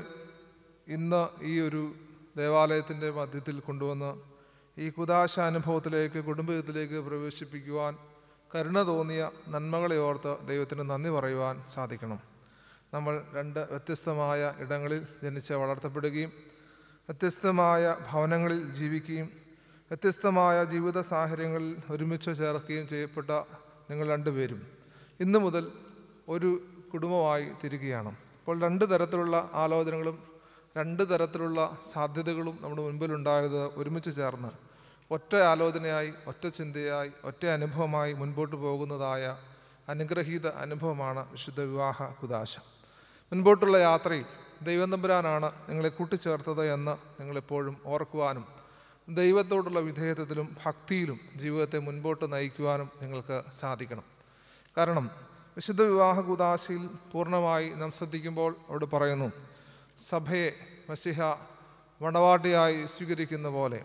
ഇന്ന് ഈ ഒരു ദേവാലയത്തിൻ്റെ മധ്യത്തിൽ കൊണ്ടുവന്ന് ഈ കുദാശ അനുഭവത്തിലേക്ക് കുടുംബജീവിതത്തിലേക്ക് പ്രവേശിപ്പിക്കുവാൻ കരുണ തോന്നിയ നന്മകളെ ഓർത്ത് ദൈവത്തിന് നന്ദി പറയുവാൻ സാധിക്കണം നമ്മൾ രണ്ട് വ്യത്യസ്തമായ ഇടങ്ങളിൽ ജനിച്ച് വളർത്തപ്പെടുകയും വ്യത്യസ്തമായ ഭവനങ്ങളിൽ ജീവിക്കുകയും വ്യത്യസ്തമായ ജീവിത സാഹചര്യങ്ങളിൽ ഒരുമിച്ച് ചേർക്കുകയും ചെയ്യപ്പെട്ട നിങ്ങൾ രണ്ടുപേരും ഇന്നു മുതൽ ഒരു കുടുംബമായി തിരികുകയാണ് അപ്പോൾ രണ്ട് തരത്തിലുള്ള ആലോചനകളും രണ്ട് തരത്തിലുള്ള സാധ്യതകളും നമ്മുടെ മുൻപിലുണ്ടായത് ഒരുമിച്ച് ചേർന്ന് ഒറ്റ ആലോചനയായി ഒറ്റ ചിന്തയായി ഒറ്റ അനുഭവമായി മുൻപോട്ട് പോകുന്നതായ അനുഗ്രഹീത അനുഭവമാണ് വിശുദ്ധ വിവാഹ കുദാശ മുൻപോട്ടുള്ള യാത്രയിൽ ദൈവം തമ്പുരാനാണ് നിങ്ങളെ കൂട്ടിച്ചേർത്തത് എന്ന് നിങ്ങളെപ്പോഴും ഓർക്കുവാനും ദൈവത്തോടുള്ള വിധേയത്വത്തിലും ഭക്തിയിലും ജീവിതത്തെ മുൻപോട്ട് നയിക്കുവാനും നിങ്ങൾക്ക് സാധിക്കണം കാരണം വിശുദ്ധ വിവാഹ കുദാശയിൽ പൂർണ്ണമായി നാം ശ്രദ്ധിക്കുമ്പോൾ അവിടെ പറയുന്നു സഭയെ മസിഹ വടവാട്ടിയായി സ്വീകരിക്കുന്ന പോലെ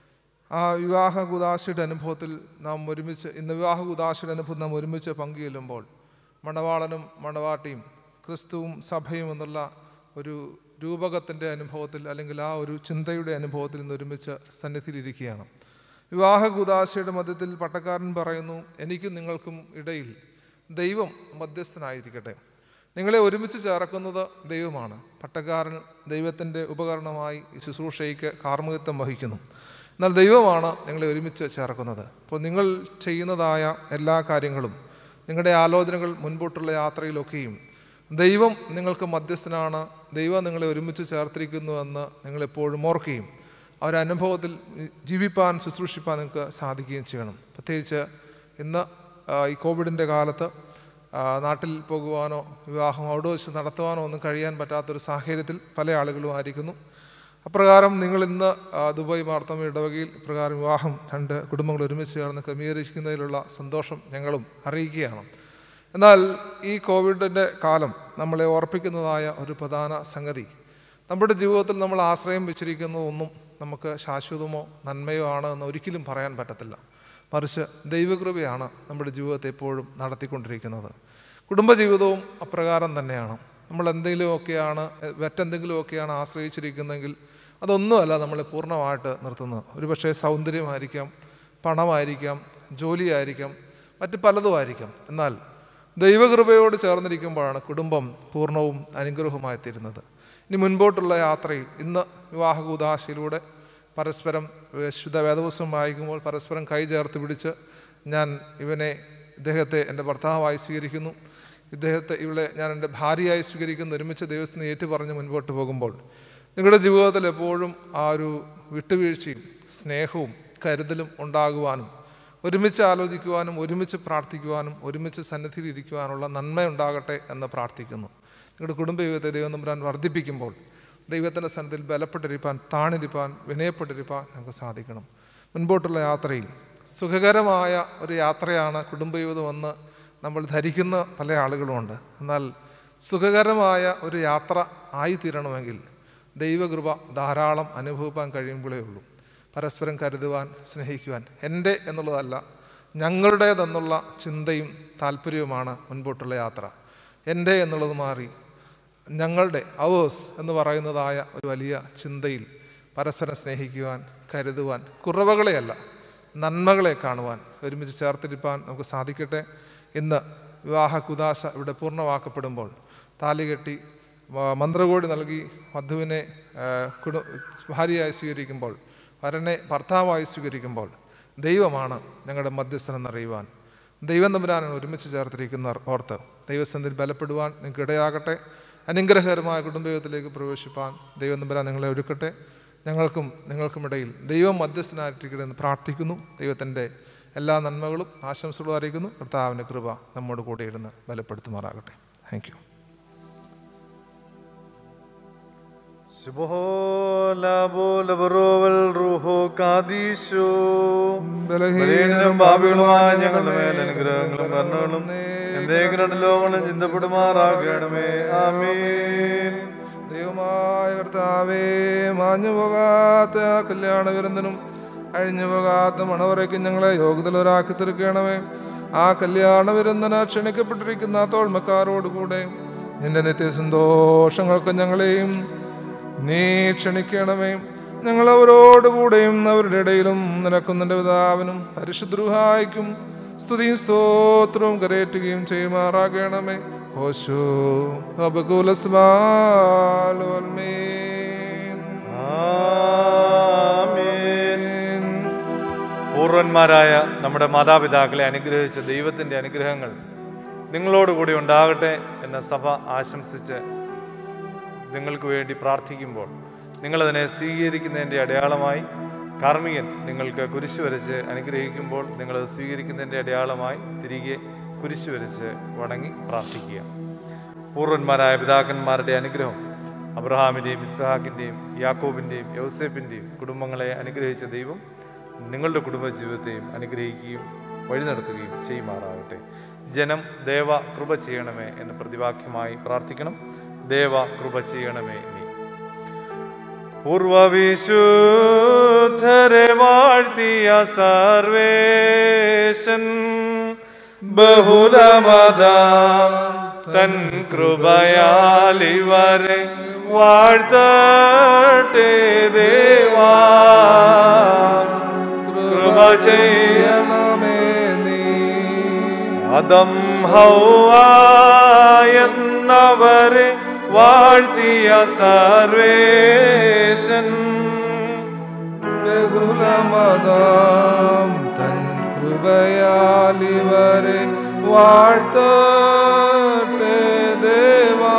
ആ വിവാഹ കുദാശയുടെ അനുഭവത്തിൽ നാം ഒരുമിച്ച് ഇന്ന് വിവാഹ കുദാശയുടെ അനുഭവം നാം ഒരുമിച്ച് പങ്കുചെല്ലുമ്പോൾ മണവാളനും മണവാട്ടിയും ക്രിസ്തുവും സഭയും എന്നുള്ള ഒരു രൂപകത്തിൻ്റെ അനുഭവത്തിൽ അല്ലെങ്കിൽ ആ ഒരു ചിന്തയുടെ അനുഭവത്തിൽ ഇന്ന് ഒരുമിച്ച് സന്നിധിയിലിരിക്കുകയാണ് വിവാഹ കുദാശയുടെ മധ്യത്തിൽ പട്ടക്കാരൻ പറയുന്നു എനിക്കും നിങ്ങൾക്കും ഇടയിൽ ദൈവം മധ്യസ്ഥനായിരിക്കട്ടെ നിങ്ങളെ ഒരുമിച്ച് ചേർക്കുന്നത് ദൈവമാണ് പട്ടക്കാരൻ ദൈവത്തിൻ്റെ ഉപകരണമായി ഈ ശുശ്രൂഷയ്ക്ക് കാർമ്മികത്വം വഹിക്കുന്നു എന്നാൽ ദൈവമാണ് നിങ്ങളെ ഒരുമിച്ച് ചേർക്കുന്നത് അപ്പോൾ നിങ്ങൾ ചെയ്യുന്നതായ എല്ലാ കാര്യങ്ങളും നിങ്ങളുടെ ആലോചനകൾ മുൻപോട്ടുള്ള യാത്രയിലൊക്കെയും ദൈവം നിങ്ങൾക്ക് മധ്യസ്ഥനാണ് ദൈവം നിങ്ങളെ ഒരുമിച്ച് ചേർത്തിരിക്കുന്നു എന്ന് നിങ്ങളെപ്പോഴും ഓർക്കുകയും ആ ഒരു അനുഭവത്തിൽ ജീവിപ്പാൻ ശുശ്രൂഷിപ്പാൻ നിങ്ങൾക്ക് സാധിക്കുകയും ചെയ്യണം പ്രത്യേകിച്ച് ഇന്ന് ആ, ഈ കോവിഡിൻ്റെ കാലത്ത് ആ, നാട്ടിൽ പോകുവാനോ വിവാഹം അവിടെ വെച്ച് നടത്തുവാനോ ഒന്നും കഴിയാൻ പറ്റാത്തൊരു സാഹചര്യത്തിൽ പല ആളുകളും ആയിരിക്കുന്നു അപ്രകാരം നിങ്ങൾ ഇന്ന് ആ, ദുബായ് മാർത്തമ ഇടവകയിൽ ഇപ്രകാരം വിവാഹം രണ്ട് കുടുംബങ്ങൾ ഒരുമിച്ച് ചേർന്ന് ക്രമീകരിക്കുന്നതിലുള്ള സന്തോഷം ഞങ്ങളും അറിയിക്കുകയാണ് എന്നാൽ ഈ കോവിഡിൻ്റെ കാലം നമ്മളെ ഓർപ്പിക്കുന്നതായ ഒരു പ്രധാന സംഗതി നമ്മുടെ ജീവിതത്തിൽ നമ്മൾ ആശ്രയം വെച്ചിരിക്കുന്നതൊന്നും നമുക്ക് ശാശ്വതമോ നന്മയോ ആണ് എന്ന് ഒരിക്കലും പറയാൻ പറ്റത്തില്ല മറിച്ച് ദൈവകൃപയാണ് നമ്മുടെ ജീവിതത്തെ എപ്പോഴും നടത്തിക്കൊണ്ടിരിക്കുന്നത് കുടുംബജീവിതവും അപ്രകാരം തന്നെയാണ് നമ്മൾ എന്തെങ്കിലുമൊക്കെയാണ് മറ്റെന്തെങ്കിലുമൊക്കെയാണ് ആശ്രയിച്ചിരിക്കുന്നതെങ്കിൽ അതൊന്നുമല്ല നമ്മളെ പൂർണ്ണമായിട്ട് നിർത്തുന്നത് ഒരുപക്ഷെ സൗന്ദര്യമായിരിക്കാം പണമായിരിക്കാം ജോലിയായിരിക്കാം മറ്റ് പലതുമായിരിക്കാം എന്നാൽ ദൈവകൃപയോട് ചേർന്നിരിക്കുമ്പോഴാണ് കുടുംബം പൂർണ്ണവും അനുഗ്രഹവുമായി തീരുന്നത് ഇനി മുൻപോട്ടുള്ള യാത്രയിൽ ഇന്ന് വിവാഹ കൂതാശയിലൂടെ പരസ്പരം ശുദ്ധ വേദവസം വായിക്കുമ്പോൾ പരസ്പരം കൈ ചേർത്ത് പിടിച്ച് ഞാൻ ഇവനെ ഇദ്ദേഹത്തെ എൻ്റെ ഭർത്താവായി സ്വീകരിക്കുന്നു ഇദ്ദേഹത്തെ ഇവിടെ ഞാൻ എൻ്റെ ഭാര്യയായി സ്വീകരിക്കുന്നു ഒരുമിച്ച് ദൈവത്തിന് ഏറ്റു പറഞ്ഞ് മുൻപോട്ട് പോകുമ്പോൾ നിങ്ങളുടെ ജീവിതത്തിൽ എപ്പോഴും ആ ഒരു വിട്ടുവീഴ്ചയും സ്നേഹവും കരുതലും ഉണ്ടാകുവാനും ഒരുമിച്ച് ആലോചിക്കുവാനും ഒരുമിച്ച് പ്രാർത്ഥിക്കുവാനും ഒരുമിച്ച് സന്നിധിയിൽ ഇരിക്കുവാനുള്ള നന്മയുണ്ടാകട്ടെ എന്ന് പ്രാർത്ഥിക്കുന്നു നിങ്ങളുടെ കുടുംബ ജീവിതത്തെ ദൈവം തമ്പുരാൻ വർദ്ധിപ്പിക്കുമ്പോൾ ദൈവത്തിൻ്റെ സന്നിധിയിൽ ബലപ്പെട്ടിരിപ്പാൻ താണിരിപ്പാൻ വിനയപ്പെട്ടിരിപ്പാൻ നമുക്ക് സാധിക്കണം മുൻപോട്ടുള്ള യാത്രയിൽ സുഖകരമായ ഒരു യാത്രയാണ് കുടുംബജീവിതം എന്ന് നമ്മൾ ധരിക്കുന്ന പല ആളുകളുമുണ്ട് എന്നാൽ സുഖകരമായ ഒരു യാത്ര ആയിത്തീരണമെങ്കിൽ ദൈവകൃപ ധാരാളം അനുഭവിക്കാൻ കഴിയുമ്പോഴേ ഉള്ളൂ പരസ്പരം കരുതുവാൻ സ്നേഹിക്കുവാൻ എൻ്റെ എന്നുള്ളതല്ല ഞങ്ങളുടേതെന്നുള്ള ചിന്തയും താല്പര്യവുമാണ് മുൻപോട്ടുള്ള യാത്ര എൻ്റെ എന്നുള്ളത് മാറി ഞങ്ങളുടെ അവേഴ്സ് എന്ന് പറയുന്നതായ ഒരു വലിയ ചിന്തയിൽ പരസ്പരം സ്നേഹിക്കുവാൻ കരുതുവാൻ കുറവുകളെയല്ല നന്മകളെ കാണുവാൻ ഒരുമിച്ച് ചേർത്തിരിപ്പാൻ നമുക്ക് സാധിക്കട്ടെ ഇന്ന് വിവാഹ കുദാശ ഇവിടെ പൂർണ്ണമാക്കപ്പെടുമ്പോൾ താലികെട്ടി വ- മന്ത്രകോടി നൽകി വധുവിനെ ആ, കുടു ഭാര്യയായി സ്വീകരിക്കുമ്പോൾ വരനെ ഭർത്താവായി സ്വീകരിക്കുമ്പോൾ ദൈവമാണ് ഞങ്ങളുടെ മധ്യസ്ഥൻ എന്നറിയുവാൻ ദൈവം തമ്പുരാനാണ് ഒരുമിച്ച് ചേർത്തിരിക്കുന്ന ഓർത്ത് ദൈവസന്ധിയിൽ ബലപ്പെടുവാൻ നിങ്ങൾക്ക് ഇടയാകട്ടെ അനുഗ്രഹകരമായ കുടുംബജീവിതത്തിലേക്ക് പ്രവേശിപ്പാൻ ദൈവം തമ്പുരാൻ നിങ്ങളെ ഒരുക്കട്ടെ ഞങ്ങൾക്കും നിങ്ങൾക്കുമിടയിൽ ദൈവം മധ്യസ്ഥനായിട്ടിരിക്കട്ടെ എന്ന് പ്രാർത്ഥിക്കുന്നു ദൈവത്തിൻ്റെ എല്ലാ നന്മകളും ആശംസകളും അറിയിക്കുന്നു കർത്താവിൻ്റെ കൃപ നമ്മോട് കൂടെ ഇരുന്ന് ബലപ്പെടുത്തുമാറാകട്ടെ താങ്ക് യു ബലഹീനരും പാപികളുമായ ഞങ്ങളുടെ മേൽ അനുഗ്രഹങ്ങളും കരുണകളും എന്തെങ്കിലും ലോകങ്ങളും ചിന്തപ്പെടുമാറാകണമേ ആമീൻ ദൈവമായ കർത്താവേ മാഞ്ഞു പോകാത്ത ആ കല്യാണ വിരുന്നിനും അഴിഞ്ഞു പോകാത്ത മണവറയ്ക്കും ഞങ്ങളെ യോഗ്യതലൊരാക്കി തീർക്കണമേ ആ കല്യാണ വിരുന്നിന് ക്ഷണിക്കപ്പെട്ടിരിക്കുന്ന തോഴ്മക്കാരോടുകൂടെ നിന്റെ നിത്യസന്തോഷങ്ങൾക്ക് ഞങ്ങളെയും നീ ക്ഷണിക്കണമേ ഞങ്ങൾ അവരോടുകൂടെയും അവരുടെ ഇടയിലും നിനക്കും നിന്റെ പിതാവിനും പരിശുദ്രുഹായിക്കും സ്തുതിയും സ്തോത്രവും കരയേറ്റുകയും ചെയ്യുമാറാകണമേ ഹോശോ അബകുലസ്മാലോൽമേൻ ആമീൻ പൂർവന്മാരായ നമ്മുടെ മാതാപിതാക്കളെ അനുഗ്രഹിച്ച ദൈവത്തിൻ്റെ അനുഗ്രഹങ്ങൾ നിങ്ങളോടുകൂടി ഉണ്ടാകട്ടെ എന്ന സഭ ആശംസിച്ച് നിങ്ങൾക്ക് വേണ്ടി പ്രാർത്ഥിക്കുമ്പോൾ നിങ്ങളതിനെ സ്വീകരിക്കുന്നതിൻ്റെ അടയാളമായി കാർമികൻ നിങ്ങൾക്ക് കുരിശ് വരച്ച് അനുഗ്രഹിക്കുമ്പോൾ നിങ്ങളത് സ്വീകരിക്കുന്നതിൻ്റെ അടയാളമായി തിരികെ കുരിശ് വരച്ച് വണങ്ങി പ്രാർത്ഥിക്കുക പൂർവന്മാരായ പിതാക്കന്മാരുടെ അനുഗ്രഹം അബ്രഹാമിൻ്റെയും ഇസ്ഹാക്കിൻ്റെയും യാക്കോബിൻ്റെയും യൗസേപ്പിൻ്റെയും കുടുംബങ്ങളെ അനുഗ്രഹിച്ച ദൈവം നിങ്ങളുടെ കുടുംബജീവിതത്തെയും അനുഗ്രഹിക്കുകയും വഴി നടത്തുകയും ചെയ്യുമാറാകട്ടെ ജനം ദേവ കൃപ ചെയ്യണമേ എന്ന് പ്രതിവാക്യമായി പ്രാർത്ഥിക്കണം ദേവ കൃപ ചെയ്യണമേ നീ പൂർവവിശുദ്ധരെ വാഴ്ത്തിയ സർവേശൻ ബഹുലമത തൻ കൃപയാൽ ഇവരെ വാഴ്ത്തട്ടെ ദേവാ കൃപ ചെയ്യ ചെയ്യണമേ നീ അതം എന്നവരെ വാഴ്ത്തിയ സർവേശൻ ബഹുലമതാം തൻ കൃപയാൽ ഇവരെ വാഴ്ത്തട്ടെ ദേവാ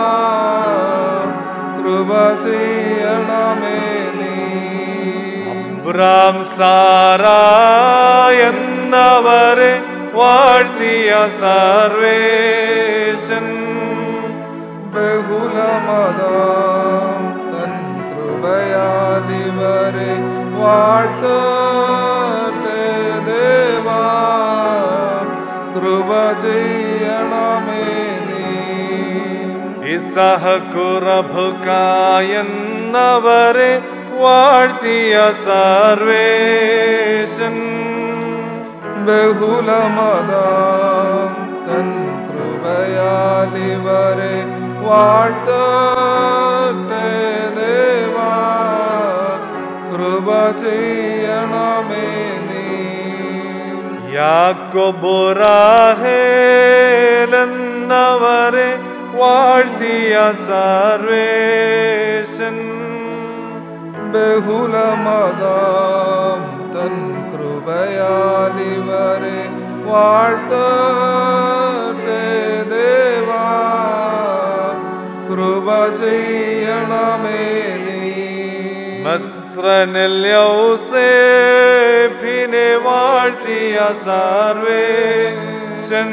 കൃപ ചെയ്യണമേ നീ അബ്രാം സാറ എന്നവരെ വാഴ്ത്തിയ സർവേശൻ ബഹുലമതാം തൻ കൃപയാൽ ഇവരെ വാഴ്ത്തട്ടെ ദേവാ കൃപ ചെയ്യണമേ നീ ഇസഹക്കുറഭുക്കായെന്നവരെ വാഴ്ത്തിയ സർവേശൻ ബഹുലമതാം തൻ കൃപയാലിവരെ വാഴ്ത്തട്ടെ ദേവാ കൃപ ചെയ്യണമേ നീ യാക്കൊബുറാഹേലെന്നവരെ വാഴ്ത്തിയ സർവേശൻ ബഹുലമതാം തൻ കൃപയാലിവരെ വാഴ്ത്തട്ടെ ദേവാ കൃപ ചെയ്യണമേ നീ മസ്രനിൽ യൗസേഫിനെ വാഴ്ത്തിയ സർവേശൻ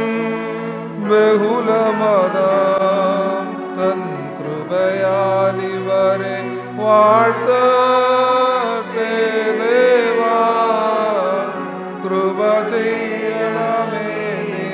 ബഹുലമതാം തൻ കൃപയാലിവരെ വാഴ്ത്തട്ടെ ദേവാ കൃപ ചെയ്യണമേ നീ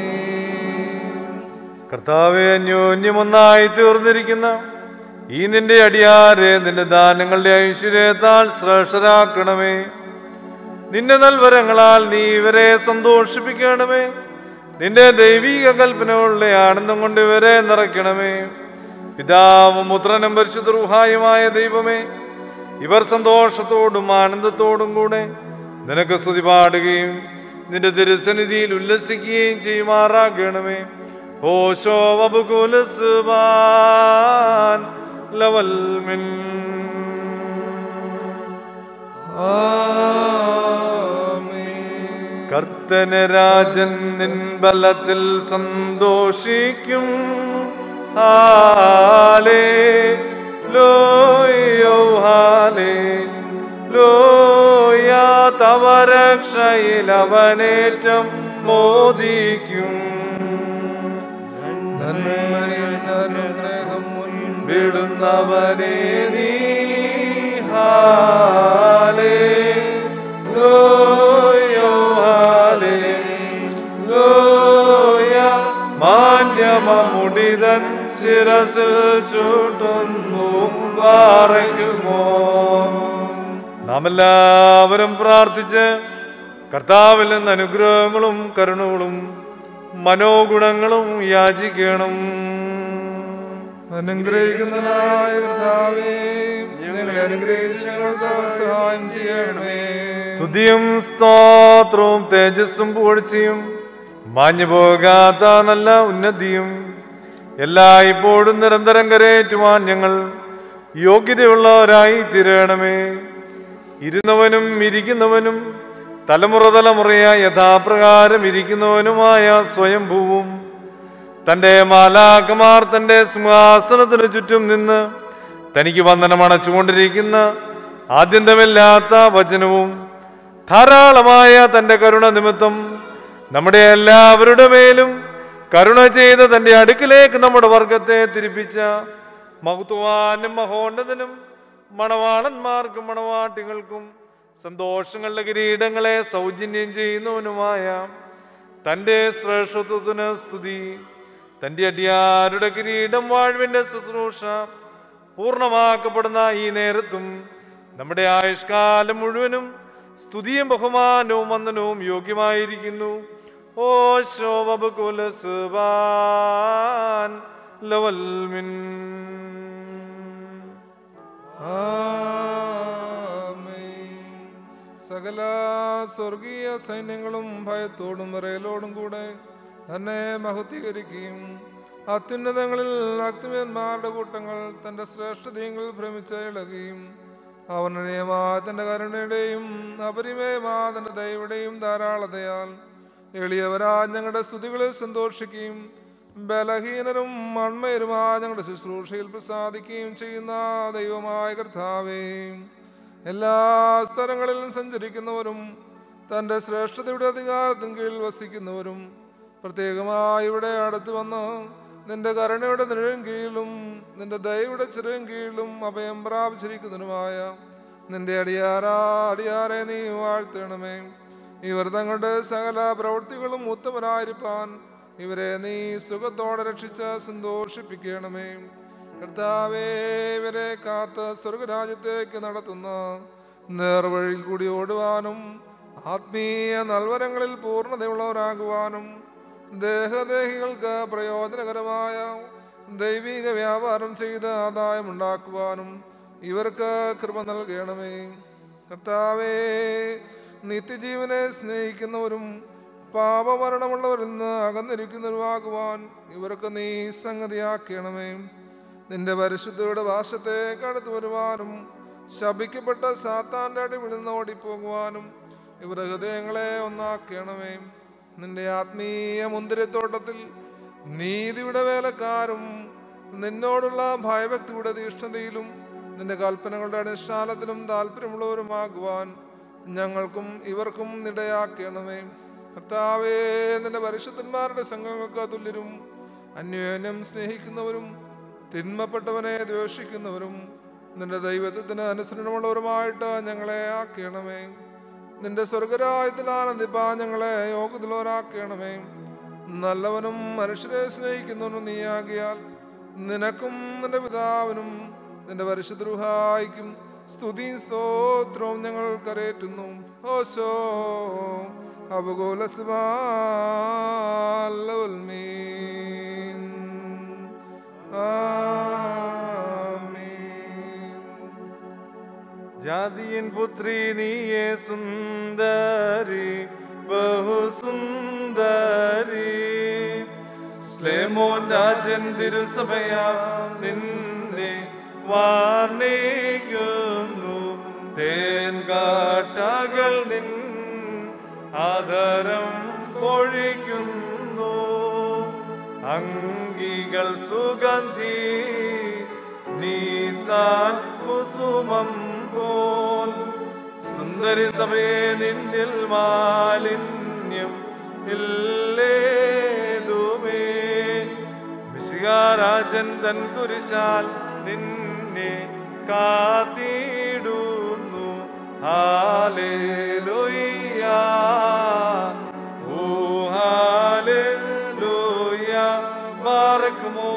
കർത്താവെ അന്യോന്യമൊന്നായി തീർന്നിരിക്കുന്ന ഈ നിന്റെ അടിയാരെ നിന്റെ ദാനങ്ങളുടെ ഐശ്വര്യത്താൽ ശ്രേഷ്ഠരാക്കണമേ നിന്റെ നൽവരങ്ങളാൽ നീ ഇവരെ സന്തോഷിപ്പിക്കണമേ നിന്റെ ദൈവീക കൽപ്പനകളുടെ ആനന്ദം കൊണ്ട് ഇവരെ നിറയ്ക്കണമേ പിതാവും പുത്രനും പരിശുദ്ധ റുഹായുമായ ദൈവമേ ഇവർ സന്തോഷത്തോടും ആനന്ദത്തോടും കൂടെ നിനക്ക് സ്തുതി പാടുകയും നിന്റെ തിരുസന്നിധിയിൽ ഉല്ലസിക്കുകയും ചെയ്യുമാറാകണമേ ഓശോ വബുകുലസ്വാൻ ലവൽ മിൻ ആമേൻ കർത്തന രാജൻ നിൻ ബലത്തിൽ സന്തോഷിക്കും ഹാലേ ലോയോ ഹാലേ ലോയ തവ രക്ഷയിൽ അവനേറ്റം മോദിക്കും നന്മയിൽ അനുഗ്രഹം മുൻപിടുന്നവനെ വിടുന്നവനെ നീ ഹാലേ ലോയോ ഹാലേ ലോയ മാന്യമമുടിതൻ ശിരസിൽ ചൂട്ടുന്നു പാറയ്ക്കുമോ നാം എല്ലാവരും പ്രാർത്ഥിച്ച് കർത്താവിൽ നിന്ന് അനുഗ്രഹങ്ങളും കരുണകളും മനോഗുണങ്ങളും യാചിക്കണം അനുഗ്രഹിക്കുന്നതിനായ കർത്താവേ ഞങ്ങളെ അനുഗ്രഹിച്ച് ഞങ്ങൾക്ക് സഹായം ചെയ്യണമേ സ്തുതിയും സ്തോത്രവും തേജസ്സും പുകഴ്ചയും മാഞ്ഞു പോകാത്ത നല്ല ഉന്നതിയും എല്ലാ ഇപ്പോഴും നിരന്തരം കരയേറ്റുവാൻ ഞങ്ങൾ യോഗ്യതയുള്ളവരായി തീരണമേ ഇരുന്നവനും ഇരിക്കുന്നവനും തലമുറ തലമുറയായി യഥാപ്രകാരം ഇരിക്കുന്നവനുമായ സ്വയംഭൂവും തന്റെ മാലാക്കമാർ തന്റെ സിംഹാസനത്തിന് ചുറ്റും നിന്ന് തനിക്ക് വന്ദനം അണച്ചുകൊണ്ടിരിക്കുന്ന ആദ്യന്തമില്ലാത്ത വചനവും ധാരാളമായ തന്റെ കരുണ നിമിത്തം നമ്മുടെ എല്ലാവരുടെ മേലും കരുണ ചെയ്ത് തന്റെ അടുക്കിലേക്ക് നമ്മുടെ വർഗത്തെ തിരിപ്പിച്ച മഹത്വാനും മഹോന്നതനും മണവാളന്മാർക്കും മണവാട്ടികൾക്കും സന്തോഷങ്ങളുടെ കിരീടങ്ങളെ സൗജന്യം ചെയ്യുന്നവനുമായ തന്റെ ശ്രേഷ്ഠത്വത്തിന് സ്തുതി തന്റെ അടിയാരുടെ കിരീടം വാഴ്വിന്റെ ശുശ്രൂഷ പൂർണ്ണമാക്കപ്പെടുന്ന ഈ നേരത്തും നമ്മുടെ ആയുഷ്കാലം മുഴുവനും സ്തുതിയും ബഹുമാനവും വന്ദനവും യോഗ്യമായിരിക്കുന്നു ഓ ശോഭകുലസുബാൻ ലവൽമിൻ ആമേൻ. സകല സ്വർഗീയ സൈന്യങ്ങളും ഭയത്തോടും വിറയലോടും കൂടെ തന്നെ മഹത്വീകരിക്കുകയും അത്യുന്നതങ്ങളിൽ അക്തിമന്മാരുടെ കൂട്ടങ്ങൾ തന്റെ ശ്രേഷ്ഠതയങ്ങളിൽ ഭ്രമിച്ച് ഇളകുകയും അവനുടേയമായ തന്റെ കരുണയുടെയും അപരിമയമായ തന്റെ ദയയുടെയും ധാരാളതയാൽ എളിയവരാ ഞങ്ങളുടെ സ്തുതികളിൽ സന്തോഷിക്കുകയും ബലഹീനരും മൺമയരുമായ ഞങ്ങളുടെ ശുശ്രൂഷയിൽ പ്രസാദിക്കുകയും ചെയ്യുന്ന ദൈവമായ കർത്താവേ എല്ലാ സ്ഥലങ്ങളിലും സഞ്ചരിക്കുന്നവരും തൻ്റെ ശ്രേഷ്ഠതയുടെ അധികാരത്തിന് കീഴിൽ വസിക്കുന്നവരും പ്രത്യേകമായി ഇവിടെ അടുത്ത് വന്ന് നിന്റെ കരുണയുടെ നിഴലും കീഴിലും നിന്റെ ദയയുടെ ചിറയും കീഴിലും അഭയം പ്രാപിച്ചിരിക്കുന്നതിനുമായ നിന്റെ അടിയാറാ അടിയാറെ നീ വാഴ്ത്തണമേ ഇവർ തങ്ങളുടെ സകല പ്രവൃത്തികളും ഉത്തമരായിരിക്കാൻ ഇവരെ നീ സുഖത്തോടെ രക്ഷിച്ച് സന്തോഷിപ്പിക്കണമേ കർത്താവേ ഇവരെ കാത്ത് സ്വർഗരാജ്യത്തേക്ക് നടത്തുന്ന നേർവഴിയിൽ കൂടി ഓടുവാനും ആത്മീയ നൽവരങ്ങളിൽ പൂർണ്ണതയുള്ളവരാകുവാനും ദേഹദേഹികൾക്ക് പ്രയോജനകരമായ ദൈവിക വ്യാപാരം ചെയ്ത് ആദായമുണ്ടാക്കുവാനും ഇവർക്ക് കൃപ നൽകണമേ കർത്താവേ നിത്യജീവനെ സ്നേഹിക്കുന്നവരും പാപമരണമുള്ളവരിൽ നിന്ന് അകന്നിരിക്കുന്നവരുമാകുവാൻ ഇവർക്ക് നീ സംഗതിയാക്കണമേ നിന്റെ പരിശുദ്ധയുടെ വാശത്തേക്ക് അടുത്ത് വരുവാനും ശപിക്കപ്പെട്ട സാത്താന്റെ അടിവിൽ നിന്ന് ഓടിപ്പോകുവാനും ഇവരുടെ ഹൃദയങ്ങളെ ഒന്നാക്കണമേ നിന്റെ ആത്മീയ മുന്തിരിത്തോട്ടത്തിൽ നീതിയുടെ വേലക്കാരും നിന്നോടുള്ള ഭയഭക്തിയുടെ തീഷ്ണതയിലും നിന്റെ കൽപ്പനകളുടെ അനുഷ്ഠാനത്തിലും താല്പര്യമുള്ളവരുമാകുവാൻ ഞങ്ങൾക്കും ഇവർക്കും ഇടയാക്കണമേ കർത്താവേ നിന്റെ പരിശുദ്ധന്മാരുടെ സംഘങ്ങൾക്ക് തുല്യരും അന്യോന്യം സ്നേഹിക്കുന്നവരും തിന്മപ്പെട്ടവനെ ദ്വേഷിക്കുന്നവരും നിന്റെ ദൈവത്വത്തിന് അനുസരണമുള്ളവരുമായിട്ട് ഞങ്ങളെ ആക്കണമേ നിന്റെ സ്വർഗരായത്തിൽ ആനന്ദിപ്പാ ഞങ്ങളെ യോഗ്യതലോരാക്കണമേ നല്ലവനും മനുഷ്യരെ സ്നേഹിക്കുന്നവനും നീയാകിയാൽ നിനക്കും നിന്റെ പിതാവിനും നിന്റെ പരിശുദ്രഹായിക്കും സ്തുതിയും സ്തോത്രവും ഞങ്ങൾ കരേറ്റുന്നു ഓശോ അപകോലസ്മാൽമീൻ ആമീൻ ജാതിയൻ പുത്രി നീയേ സുന്ദരി ബഹുസുന്ദരി സ്ലേമോൻ രാജൻ തിരുസഭയാം നിന്നെ വാർണിക്കുന്നു തേൻ കാട്ടകൾ നിൻ ആദരം പൊഴിക്കുന്നു അങ്കികൾ സുഗന്ധി നീസാൻ കുസുമം പോൽ സുന്ദരി സഭയെ നിന്നിൽ മാലിന്യം ഇല്ലേതുമേ വിശികാരാജൻ തൻ കുരിശാൽ നിന്നെ കാത്തിടുന്നു ഹാലേലുയ്യ ഓ ഹാലേലുയ്യ ബാറക്കുമോ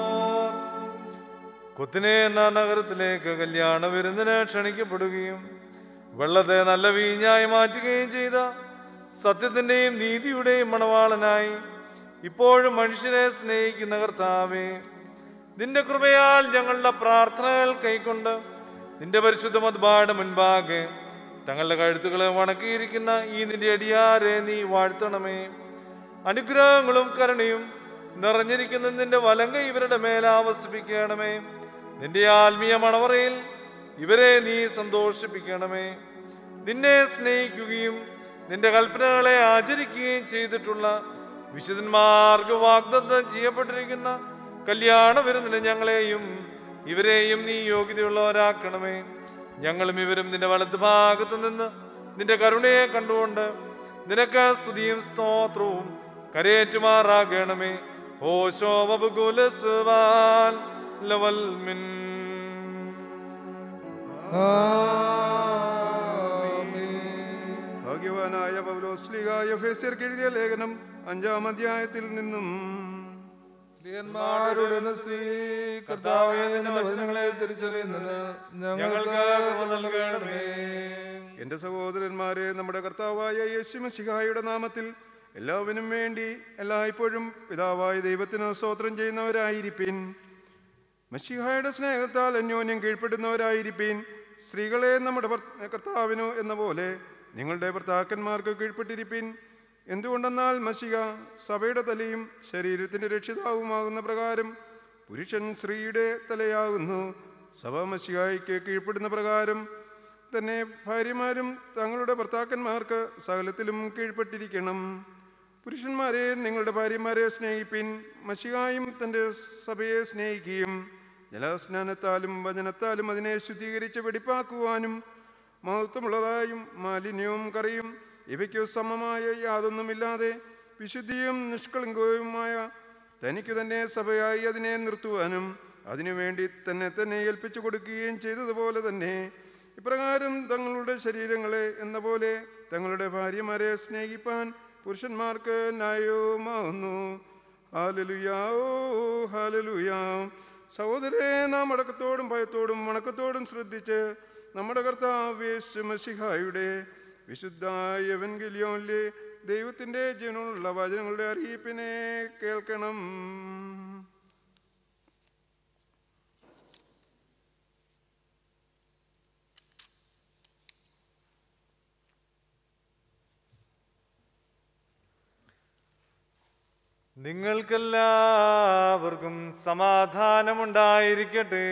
കുത്തിനെ എന്ന നഗരത്തിലേക്ക് കല്യാണ വിരുന്നിന് ക്ഷണിക്കപ്പെടുകയും വെള്ളത്തെ നല്ല വീഞ്ഞായി മാറ്റുകയും ചെയ്ത സത്യത്തിന്റെയും നീതിയുടെയും മണവാളനായി ഇപ്പോഴും മനുഷ്യരെ സ്നേഹിക്കുന്ന കർത്താവേ നിന്റെ കൃപയാൽ ഞങ്ങളുടെ പ്രാർത്ഥനകൾ കൈക്കൊണ്ട് നിന്റെ പരിശുദ്ധ മദ്ബായുടെ മുൻപാകെ തങ്ങളുടെ കഴുത്തുകളെ വണക്കിയിരിക്കുന്ന ഈ നിന്റെ അടിയാരെ നീ വാഴ്ത്തണമേ അനുഗ്രഹങ്ങളും കരുണയും നിറഞ്ഞിരിക്കുന്ന നിന്റെ വലങ്ക ഇവരുടെ മേൽ ആവസിപ്പിക്കണമേ നിന്റെ ആത്മീയ മണവറയിൽ ഇവരെ നീ സന്തോഷിപ്പിക്കണമേ നിന്നെ സ്നേഹിക്കുകയും നിന്റെ കൽപ്പനകളെ ആചരിക്കുകയും ചെയ്തിട്ടുള്ള വിശുദ്ധന്മാർക്ക് വാഗ്ദത്തം ചെയ്യപ്പെട്ടിരിക്കുന്ന കല്യാണ വിരുന്നിന് ഞങ്ങളെയും ഇവരെയും നീ യോഗ്യതയുള്ളവരാക്കണമേ ഞങ്ങളും ഇവരും നിന്റെ വലത്ത് ഭാഗത്തു നിന്ന് നിന്റെ കരുണയെ കണ്ടുകൊണ്ട് നിനക്ക് സ്തുതിയും സ്തോത്രവും കരയേറ്റുമാറാകണമേ ഓ ശോഭകുലസ്വാൻ ലവൽ മിൻ ഭാഗ്യവാനായ പൗലോസ്ലിഹായ ഫേസ്യർക്ക് എഴുതിയ ലേഖനം അഞ്ചാം അധ്യായത്തിൽ നിന്നും സ്ത്രീയന്മാരുടെ സ്ത്രീ കർത്താവേ നിന്റെ വചനങ്ങളെ തിരിച്ചറിയുന്നതിന് ഞങ്ങൾക്ക് കൃപ നൽകണമേ എന്റെ സഹോദരന്മാരെ നമ്മുടെ കർത്താവായ യേശു മസിഹായുടെ നാമത്തിൽ എല്ലാവരും വേണ്ടി എല്ലായ്പ്പോഴും പിതാവായ ദൈവത്തിന് സ്തോത്രം ചെയ്യുന്നവരായിരിപ്പിൻ മഷിഹായുടെ സ്നേഹത്താൽ അന്യോന്യം കീഴ്പ്പെടുന്നവരായിരിപ്പീൻ സ്ത്രീകളെ നമ്മുടെ ഭർ- കർത്താവിനു എന്ന പോലെ നിങ്ങളുടെ ഭർത്താക്കന്മാർക്ക് കീഴ്പ്പെട്ടിരിപ്പീൻ എന്തുകൊണ്ടെന്നാൽ മഷിക സഭയുടെ തലയും ശരീരത്തിന്റെ രക്ഷിതാവുമാകുന്ന പ്രകാരം പുരുഷൻ സ്ത്രീയുടെ തലയാകുന്നു സഭ മഷിഹായിക്ക് കീഴ്പ്പെടുന്ന പ്രകാരം തന്നെ ഭാര്യമാരും തങ്ങളുടെ ഭർത്താക്കന്മാർക്ക് സകലത്തിലും കീഴ്പ്പെട്ടിരിക്കണം പുരുഷന്മാരെ നിങ്ങളുടെ ഭാര്യമാരെ സ്നേഹിപ്പിൻ മഷികായും തൻ്റെ സഭയെ സ്നേഹിക്കുകയും ജലസ്നാനത്താലും വചനത്താലും അതിനെ ശുദ്ധീകരിച്ച് വെടിപ്പാക്കുവാനും മഹത്വമുള്ളതായും മാലിന്യവും കറിയും ഇവയ്ക്കു സമമായ യാതൊന്നുമില്ലാതെ വിശുദ്ധിയും നിഷ്കളങ്കവുമായ തനിക്ക് തന്നെ സഭയായി അതിനെ നിർത്തുവാനും അതിനുവേണ്ടി തന്നെ തന്നെ ഏൽപ്പിച്ചു കൊടുക്കുകയും ചെയ്തതുപോലെ തന്നെ ഇപ്രകാരം തങ്ങളുടെ ശരീരങ്ങളെ എന്ന പോലെ തങ്ങളുടെ ഭാര്യമാരെ സ്നേഹിപ്പാൻ പുരുഷന്മാർക്ക് ന്യായവുമാകുന്നു ഹാലലുയാവോ ഹാലലുയാ സഹോദരരെ നാം അടക്കത്തോടും ഭയത്തോടും വണക്കത്തോടും ശ്രദ്ധിച്ച് നമ്മുടെ കർത്താവ് മസിഹായുടെ വിശുദ്ധ യവൻഗലിയോനിലെ ദൈവത്തിൻ്റെ ജീവനുള്ള വചനങ്ങളുടെ അറിയിപ്പിനെ കേൾക്കണം നിങ്ങൾക്കെല്ലാവർക്കും സമാധാനമുണ്ടായിരിക്കട്ടെ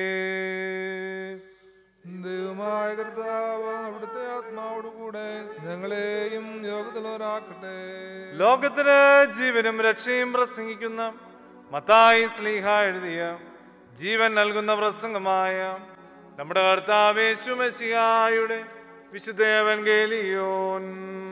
ദൈവമായ കർത്താവ് അവിടുത്തെ ആത്മാവോടുകൂടെ ഞങ്ങളെയും യോഗത്തിലവരാക്കട്ടെ ലോകത്തിന് ജീവനും രക്ഷയും പ്രസംഗിക്കുന്ന മത്തായി സ്ലീഹ എഴുതിയ ജീവൻ നൽകുന്ന പ്രസംഗമായ നമ്മുടെ കർത്താവേശു മെസ്സിഹായുടെ വിശുദ്ധേവൻഗേലിയോൻ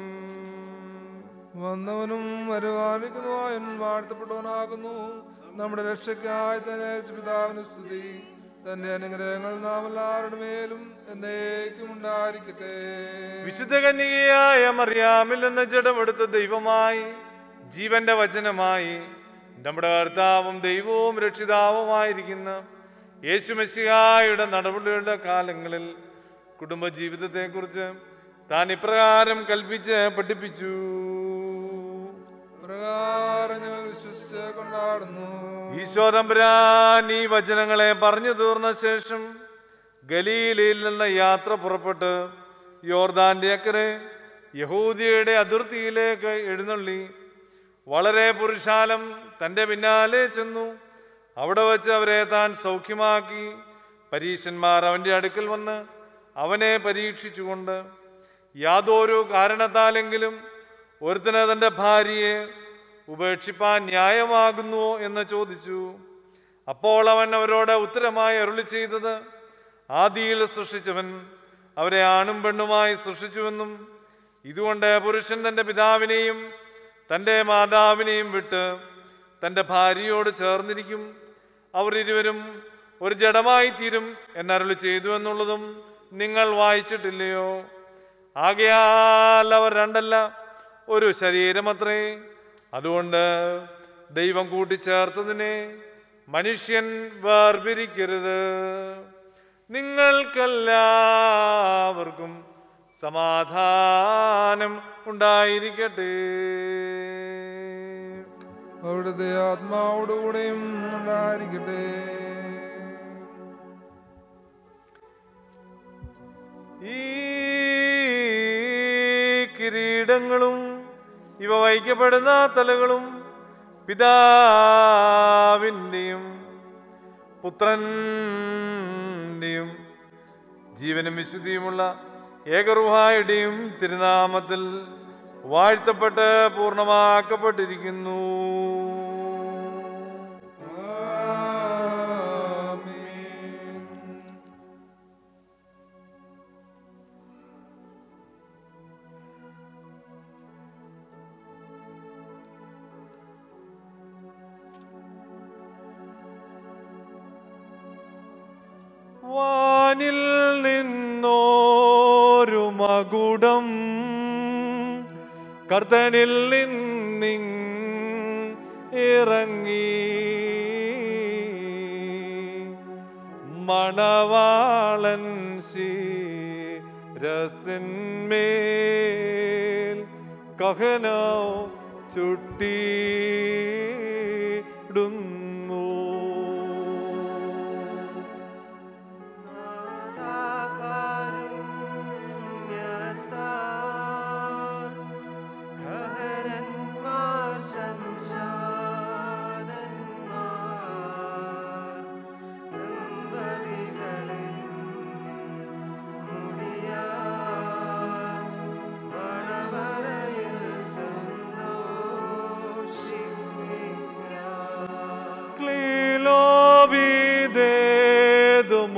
വന്നവനും വരുവാനിക്കുന്നവായൻ വാഴ്ത്തപ്പെട്ടവനാകുന്നു നമ്മുടെ രക്ഷയ്ക്കായി തന്നെ പിതാവിന് സ്തുതി തന്റെ അനുഗ്രഹങ്ങൾ നാം എല്ലാവരുടെ മേലും എന്നേക്കും ഉണ്ടായിരിക്കട്ടെ വിശുദ്ധ കന്യകയായ മറിയാമിൽ നിന്ന് ജഡമെടുത്ത ദൈവമായി ജീവന്റെ വചനമായി നമ്മുടെ കർത്താവും ദൈവവും രക്ഷിതാവുമായിരിക്കുന്ന യേശു മെസ്സിഹായുടെ നടപടികളുടെ കാലങ്ങളിൽ കുടുംബജീവിതത്തെക്കുറിച്ച് താൻ ഇപ്രകാരം കൽപ്പിച്ച് പഠിപ്പിച്ചു പ്രകാരം ഞങ്ങൾ വിശ്വസിച്ച് കൊണ്ടാടുന്നു ഈശോതമ്പുരാൻ ഈ വചനങ്ങളെ പറഞ്ഞു തീർന്ന ശേഷം ഗലീലയിൽ നിന്ന് യാത്ര പുറപ്പെട്ട് യോർദാന്റെ അക്കരെ യഹൂദിയുടെ അതിർത്തിയിലേക്ക് എഴുന്നള്ളി വളരെ പുരുഷാലം തൻ്റെ പിന്നാലെ ചെന്നു അവിടെ വച്ച് അവരെ താൻ സൗഖ്യമാക്കി പരീശന്മാർ അവൻ്റെ അടുക്കൽ വന്ന് അവനെ പരീക്ഷിച്ചുകൊണ്ട് യാതൊരു കാരണത്താലെങ്കിലും ഒരുത്തന് തൻ്റെ ഭാര്യയെ ഉപേക്ഷിപ്പാൻ ന്യായമാകുന്നുവോ എന്ന് ചോദിച്ചു അപ്പോൾ അവൻ അവരോട് ഉത്തരമായി അരുളി ചെയ്തത് ആദിയിൽ സൃഷ്ടിച്ചവൻ അവരെ ആണും പെണ്ണുമായി സൃഷ്ടിച്ചുവെന്നും ഇതുകൊണ്ട് പുരുഷൻ തൻ്റെ പിതാവിനെയും തൻ്റെ മാതാവിനെയും വിട്ട് തൻ്റെ ഭാര്യയോട് ചേർന്നിരിക്കും അവർ ഇരുവരും ഒരു ജഡമായി തീരും എന്നരുളി ചെയ്തു എന്നുള്ളതും നിങ്ങൾ വായിച്ചിട്ടില്ലയോ ആകയാൽ അവർ രണ്ടല്ല ഒരു ശരീരമത്രേ അതുകൊണ്ട് ദൈവം കൂട്ടിച്ചേർത്തതിനെ മനുഷ്യൻ വേർപിരിക്കരുത് നിങ്ങൾക്കെല്ലാവർക്കും സമാധാനം ഉണ്ടായിരിക്കട്ടെ അവിടുത്തെ ആത്മാവോടുകൂടെയും ഉണ്ടായിരിക്കട്ടെ ഈ കിരീടങ്ങളും ഇവ വഹിക്കപ്പെടുന്ന തലകളും പിതാവിൻ്റെയും പുത്രൻ്റെയും ജീവനും വിശുദ്ധിയുമുള്ള ഏകറുഹായുടെയും തിരുനാമത്തിൽ വാഴ്ത്തപ്പെട്ട് പൂർണ്ണമാക്കപ്പെട്ടിരിക്കുന്നു വാനിൽ നിന്നോരു മകുടം കർത്തനിൽ നിന്നിങ് ഇറങ്ങി മണവാളൻ ശിരസിന്മേൽ കഹനോ ചുട്ടിടുന്നു Clilobidedo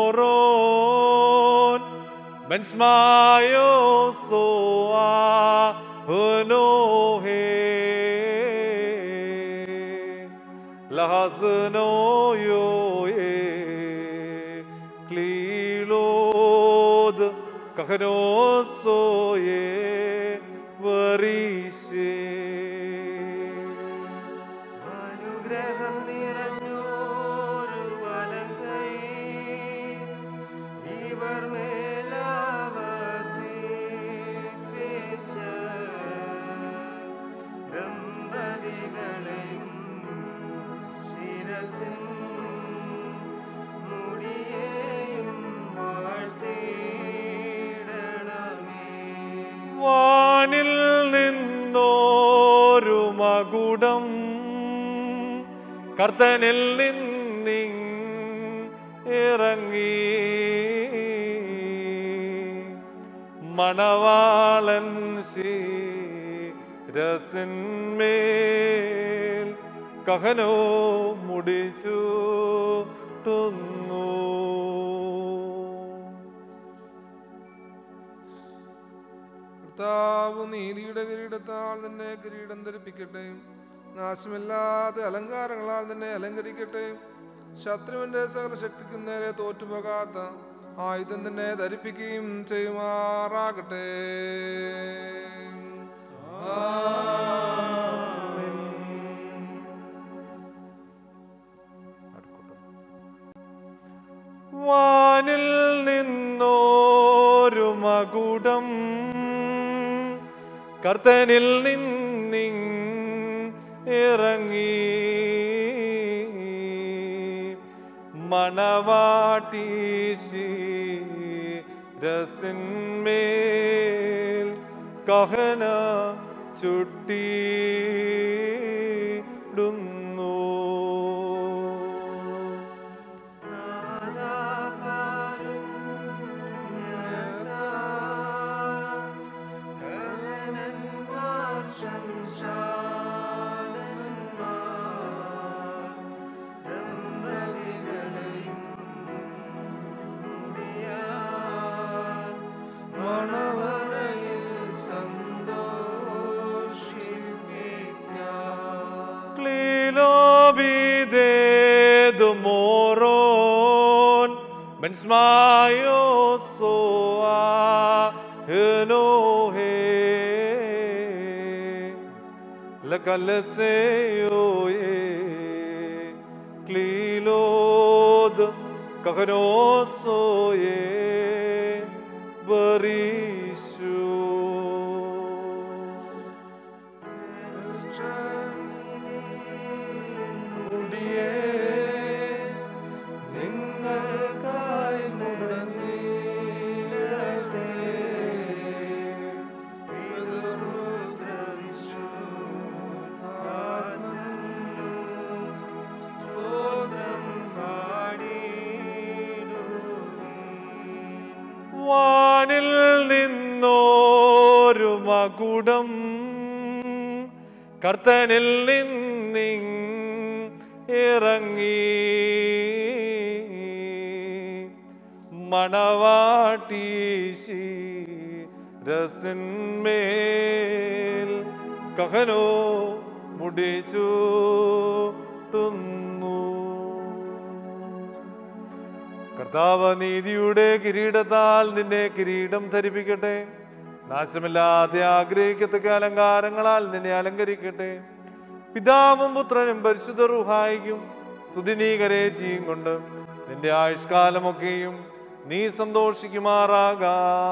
moron Bensmayo soa honohes Lahasno yo e Clilo കഹനോസോയെ വറീശേ അനുഗ്രഹം നിറഞ്ഞോരു വലങ്കൈ ഇവർ മേലാവസിച്ച ദമ്പതികളെയും ശിരസിൻ മുടിയേയും വാഴ്ത്തിയിടണമേ വാനിൽ നിന്നോരു മകുടം കർത്തനിൽ നിന്നിങ് ഇറങ്ങി മണവാളൻ ശിരസിന്മേൽ കഹനോ മുടിച്ചു കർത്താവ് നീതിയുടെ കിരീടത്താൽ നിന്നെ കിരീടം ധരിപ്പിക്കട്ടെ നാശമില്ലാത്ത അലങ്കാരങ്ങളാൽ നിന്നെ അലങ്കരിക്കട്ടെ ശത്രുവിന്റെ സകല ശക്തിക്കും നേരെ തോറ്റുപോകാത്ത ആയുധം നിന്നെ ധരിപ്പിക്കുകയും ചെയ്യുമാറാകട്ടെ വാനിൽ നിന്നോരു മകുടം കർത്തനിൽ നിന്നിങ് ഇറങ്ങി മണവാട്ടീശി രസിന്മേൽ കഹന ചുട്ടിടുന്നു മണവറയിൽ സന്തോഷിപ്പിക്കാം Clilobidedo moron Ben smaio soa Henohens Lakaleseo ye Clilod Kahanoso ye Barishu മുടിയേ നിങ്ങൾക്കായി മുടങ്ങിയിടട്ടെ. പിതൃപുത്രവിശുദ്ധാത്മൻ സ്തോത്രം വാനിൽ നിന്നോരു മകുടം കർത്തനിൽ നിന്നിങ് ഇറങ്ങി മണവാട്ടീശി രസിന്മേൽ കഹനോ മുടിച്ചു കർത്താവ് നീതിയുടെ കിരീടത്താൽ നിന്നെ കിരീടം ധരിപ്പിക്കട്ടെ നാശമില്ലാതെ ആഗ്രഹിക്കത്തക്ക അലങ്കാരങ്ങളാൽ നിന്നെ അലങ്കരിക്കട്ടെ പിതാവും പുത്രനും പരിശുദ്ധ റുഹായിക്കും സ്തുതി നീ കരേറ്റിയും കൊണ്ട് നിന്റെ ആയുഷ്കാലമൊക്കെയും നീ സന്തോഷിക്കുമാറാകാ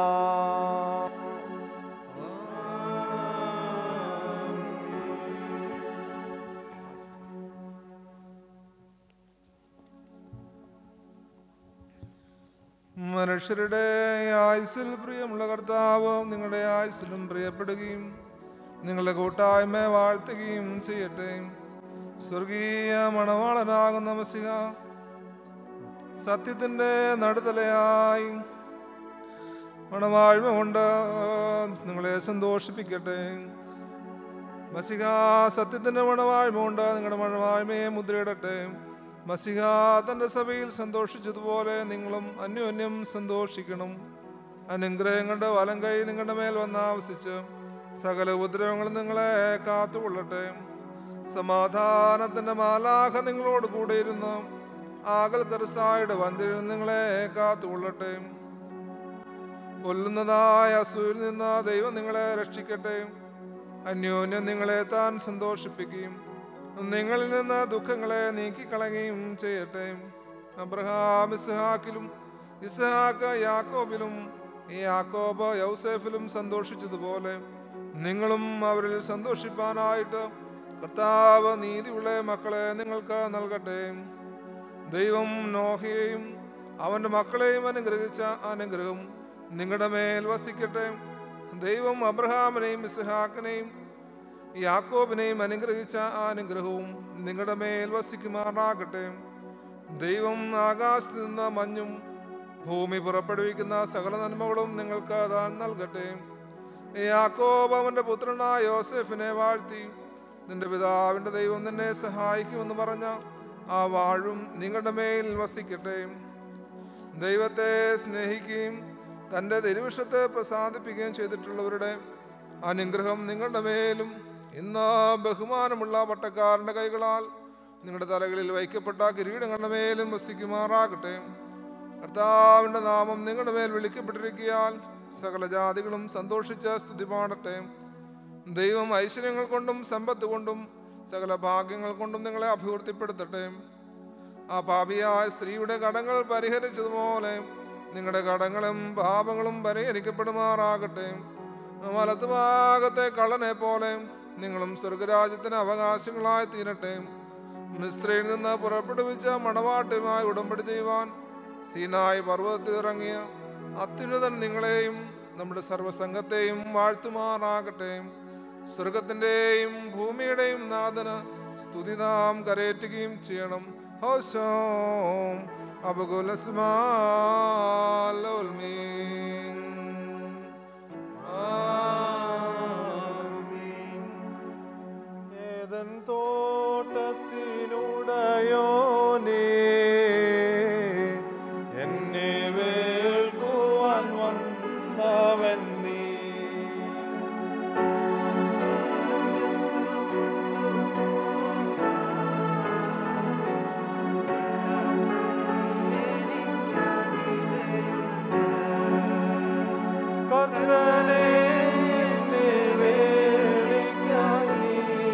മനുഷ്യരുടെ ആയുസ്സിൽ പ്രിയമുള്ള കർത്താവ് നിങ്ങളുടെ ആയുസ്സിലും പ്രിയപ്പെടുകയും നിങ്ങളുടെ കൂട്ടായ്മ വാഴ്ത്തുകയും ചെയ്യട്ടെ സ്വർഗീയ മണവാളനാകുന്ന മസിക സത്യത്തിൻ്റെ നടുതലയായി മണവാഴ്മ കൊണ്ട് നിങ്ങളെ സന്തോഷിപ്പിക്കട്ടെ മസിക സത്യത്തിൻ്റെ മണവാഴ്മ കൊണ്ട് നിങ്ങളുടെ മണവാഴ്മയെ മുദ്രയിടട്ടെ മസിഹ തന്റെ സഭയിൽ സന്തോഷിച്ചതുപോലെ നിങ്ങളും അന്യോന്യം സന്തോഷിക്കണം അനുഗ്രഹങ്ങളുടെ വലം കൈ നിങ്ങളുടെ മേൽ വന്നാവസിച്ച് സകല ഉപദ്രവങ്ങളും നിങ്ങളെ കാത്തുകൊള്ളട്ടെ സമാധാനത്തിന്റെ മാലാഖ നിങ്ങളോട് കൂടെ ഇരുന്ന് ആകൽ കറുസായുടെ വന്തിൽ നിങ്ങളെ കാത്തുകൊള്ളട്ടെ കൊല്ലുന്നതായ അസൂരിൽ നിന്ന് ദൈവം നിങ്ങളെ രക്ഷിക്കട്ടെ അന്യോന്യം നിങ്ങളെ താൻ സന്തോഷിപ്പിക്കുകയും നിങ്ങളിൽ നിന്ന് ദുഃഖങ്ങളെ നീക്കിക്കളയുകയും ചെയ്യട്ടെ അബ്രഹാം ഇസ്ഹാക്കിലും ഇസ്ഹാക്ക് യാക്കോബിലും യാക്കോബ് യൗസേഫിലും സന്തോഷിച്ചതുപോലെ നിങ്ങളും അവരിൽ സന്തോഷിപ്പാനായിട്ട് കർത്താവ് നീതിയുള്ള മക്കളെ നിങ്ങൾക്ക് നൽകട്ടെ ദൈവം നോഹയെയും അവന്റെ മക്കളെയും അനുഗ്രഹിച്ച അനുഗ്രഹം നിങ്ങളുടെ മേൽ വസിക്കട്ടെ ദൈവം അബ്രഹാമിനെയും ഇസ്ഹാക്കിനെയും യാക്കോബിനെയും അനുഗ്രഹിച്ച ആ അനുഗ്രഹവും നിങ്ങളുടെ മേൽ വസിക്കുമാറാകട്ടെ ദൈവം ആകാശത്ത് നിന്ന് മഞ്ഞും ഭൂമി പുറപ്പെടുവിക്കുന്ന സകല നന്മകളും നിങ്ങൾക്ക് താൻ നൽകട്ടെ യാക്കോബ് അവന്റെ പുത്രനായ യോസെഫിനെ വാഴ്ത്തി നിന്റെ പിതാവിന്റെ ദൈവം നിന്നെ സഹായിക്കുമെന്ന് പറഞ്ഞ ആ വാഴും നിങ്ങളുടെ മേൽ വസിക്കട്ടെ ദൈവത്തെ സ്നേഹിക്കുകയും തൻ്റെ തിരുവിഷത്തെ പ്രസാദിപ്പിക്കുകയും ചെയ്തിട്ടുള്ളവരുടെ അനുഗ്രഹം നിങ്ങളുടെ മേലും ഇന്ന് ബഹുമാനമുള്ള പട്ടക്കാരൻ്റെ കൈകളാൽ നിങ്ങളുടെ തലകളിൽ വയ്ക്കപ്പെട്ട കിരീടങ്ങളുടെ മേലും വസിക്കുമാറാകട്ടെ കർത്താവിൻ്റെ നാമം നിങ്ങളുടെ മേൽ വിളിക്കപ്പെട്ടിരിക്കിയാൽ സകല ജാതികളും സന്തോഷിച്ച് സ്തുതി പാടട്ടെ ദൈവം ഐശ്വര്യങ്ങൾ കൊണ്ടും സമ്പത്ത് കൊണ്ടും സകല ഭാഗ്യങ്ങൾ കൊണ്ടും നിങ്ങളെ അഭിവൃദ്ധിപ്പെടുത്തട്ടെ ആ പാപിയായ സ്ത്രീയുടെ കടങ്ങൾ പരിഹരിച്ചതുപോലെ നിങ്ങളുടെ കടങ്ങളും പാപങ്ങളും പരിഹരിക്കപ്പെടുമാറാകട്ടെ വലത്തുഭാഗത്തെ കള്ളനെ പോലെ നിങ്ങളും സ്വർഗരാജ്യത്തിന് അവകാശങ്ങളായി തീരട്ടെ മിസ്ത്രയിൽ നിന്ന് പുറപ്പെടുവിച്ച മണവാട്ടുമായി ഉടമ്പടി ചെയ്യുവാൻ സീനായി പർവ്വതത്തിൽ ഇറങ്ങിയ അത്യുന്നതൻ നിങ്ങളെയും നമ്മുടെ സർവസംഘത്തെയും വാഴ്ത്തുമാറാകട്ടെ സ്വർഗത്തിൻ്റെയും ഭൂമിയുടെയും നാഥന് സ്തുതി നാം കരയേറ്റുകയും ചെയ്യണം ഹോശോം അപകുലസ്മാലോൽമീൻ ആമീൻ ഏതൻ തോട്ടത്തിനുടയോനേ എന്നെ വേൽക്കുവാൻ വന്നവൻ നീ കർത്തനെ എന്നെ വേലിക്കായി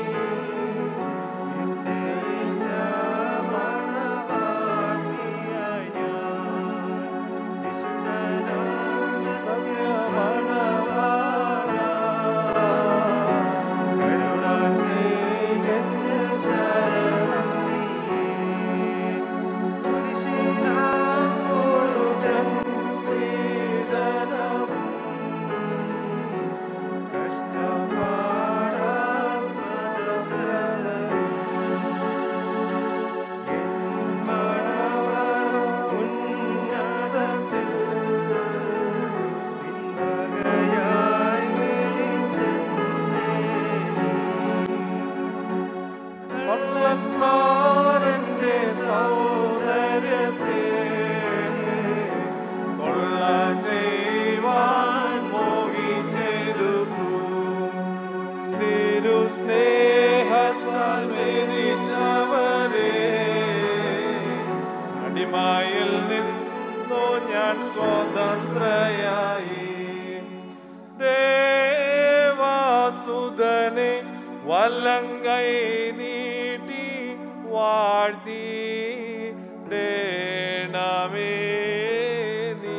കള്ളന്മാരെന്റെ സൗന്ദര്യത്തെ കൊള്ള ചെയ്യുവാൻ മോഹിച്ചെടുത്തു തിരു സ്നേഹത്താൽ വേദിച്ചവരെ അടിമായിൽ നിന്നു ഞാൻ സ്വതന്ത്രയായി ദേവാസുതനെ വലങ്കൈ നീട്ടി വാഴ്ത്തി ഡേണമേ നീ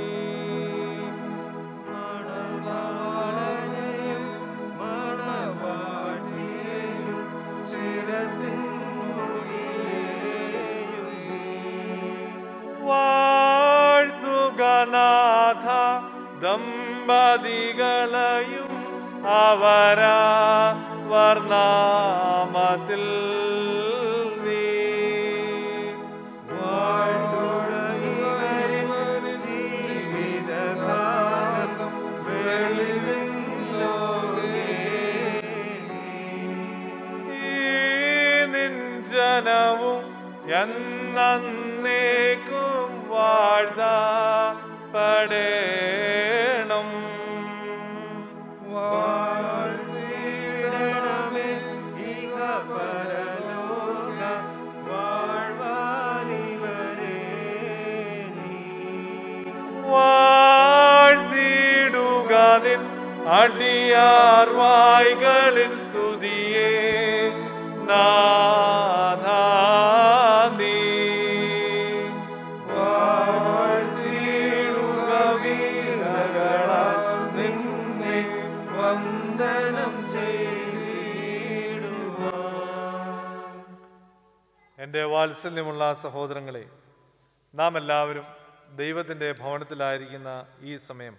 വാഴ്ത്തുകനാഥ ദമ്പതികളെയും അവരാ വർണ്ണാമത്തിൽ നീ ഈ നിൻ ജനവും എന്നേക്കും വാഴ്ത്തപ്പെടേണം അടിയാർ വായ്കളിൻ സ്തുതിയെ നാഥാ നീ വാഴ്ത്തിയിടുക വീണകളാൽ നിന്നെ വന്ദനം ചെയ്തിടുവാൻ എൻ്റെ വാത്സല്യമുള്ള സഹോദരങ്ങളെ നാം എല്ലാവരും ദൈവത്തിൻ്റെ ഭവനത്തിലായിരിക്കുന്ന ഈ സമയം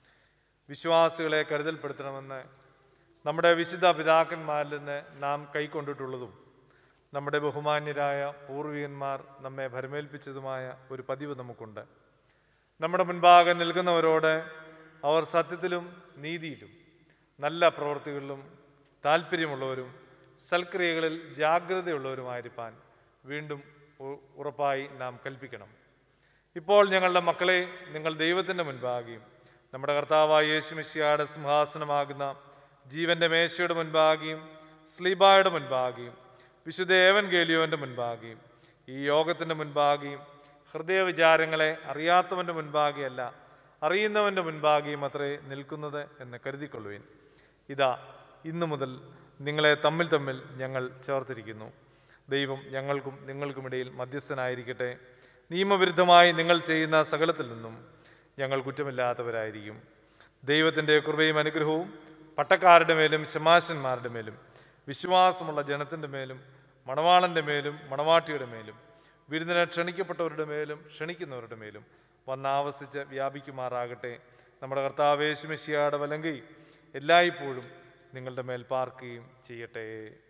വിശ്വാസികളെ കരുതൽപ്പെടുത്തണമെന്ന് നമ്മുടെ വിശുദ്ധ പിതാക്കന്മാരിൽ നിന്ന് നാം കൈക്കൊണ്ടിട്ടുള്ളതും നമ്മുടെ ബഹുമാന്യരായ പൂർവികന്മാർ നമ്മെ ഭരമേൽപ്പിച്ചതുമായ ഒരു പതിവ് നമുക്കുണ്ട് നമ്മുടെ മുൻപാകെ നിൽക്കുന്നവരോട് അവർ സത്യത്തിലും നീതിയിലും നല്ല പ്രവൃത്തികളിലും താല്പര്യമുള്ളവരും സൽക്രിയകളിൽ ജാഗ്രതയുള്ളവരുമായിരിക്കാൻ വീണ്ടും ഉ- ഉറപ്പായി നാം കൽപ്പിക്കണം ഇപ്പോൾ ഞങ്ങളുടെ മക്കളെ നിങ്ങൾ ദൈവത്തിൻ്റെ മുൻപാകെയും നമ്മുടെ കർത്താവായ യേശുമിശിയാടെ സിംഹാസനമാകുന്ന ജീവന്റെ മേശയുടെ മുൻപാകെയും സ്ലീബായുടെ മുൻപാകെയും വിശുദ്ധ ഏവൻ ഗേലിയോന്റെ മുൻപാകെയും ഈ യോഗത്തിൻ്റെ മുൻപാകെയും ഹൃദയവിചാരങ്ങളെ അറിയാത്തവൻ്റെ മുൻപാകെയല്ല അറിയുന്നവൻ്റെ മുൻപാകെയും അത്രേ നിൽക്കുന്നത് എന്ന് കരുതിക്കൊള്ളുവിൻ ഇതാ ഇന്നു മുതൽ നിങ്ങളെ തമ്മിൽ തമ്മിൽ ഞങ്ങൾ ചേർത്തിരിക്കുന്നു ദൈവം ഞങ്ങൾക്കും നിങ്ങൾക്കുമിടയിൽ മധ്യസ്ഥനായിരിക്കട്ടെ നിയമവിരുദ്ധമായി നിങ്ങൾ ചെയ്യുന്ന സകലത്തിൽ നിന്നും ഞങ്ങൾ കുറ്റമില്ലാത്തവരായിരിക്കും ദൈവത്തിൻ്റെ കൃപയും അനുഗ്രഹവും പട്ടക്കാരുടെ മേലും ശമാശന്മാരുടെ മേലും വിശ്വാസമുള്ള ജനത്തിൻ്റെ മേലും മണവാളൻ്റെ മേലും മണവാട്ടിയുടെ മേലും വിരുന്നിനെ ക്ഷണിക്കപ്പെട്ടവരുടെ മേലും ക്ഷണിക്കുന്നവരുടെ മേലും വന്നാവസിച്ച് വ്യാപിക്കുമാറാകട്ടെ നമ്മുടെ കർത്താവേശുമിശിയാടെ വലങ്കി എല്ലായ്പ്പോഴും നിങ്ങളുടെ മേൽ പാർക്കുകയും ചെയ്യട്ടെ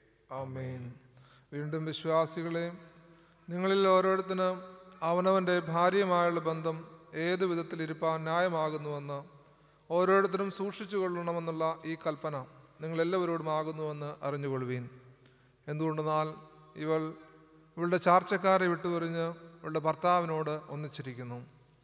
ആമേൻ വീണ്ടും വിശ്വാസികളെ നിങ്ങളിൽ ഓരോരുത്തരും അവനവൻ്റെ ഭാര്യയുമായുള്ള ബന്ധം ഏത് വിധത്തിൽ ഇരുപ്പാൻ ന്യായമാകുന്നുവെന്ന് ഓരോരുത്തരും സൂക്ഷിച്ചു കൊള്ളണമെന്നുള്ള ഈ കൽപ്പന നിങ്ങളെല്ലാവരോടും ആകുന്നുവെന്ന് അറിഞ്ഞുകൊള്ളുവീൻ എന്തുകൊണ്ടെന്നാൽ ഇവൾ ഇവളുടെ ചാർച്ചക്കാരെ വിട്ടുപറിഞ്ഞ് ഇവളുടെ ഭർത്താവിനോട് ഒന്നിച്ചിരിക്കുന്നു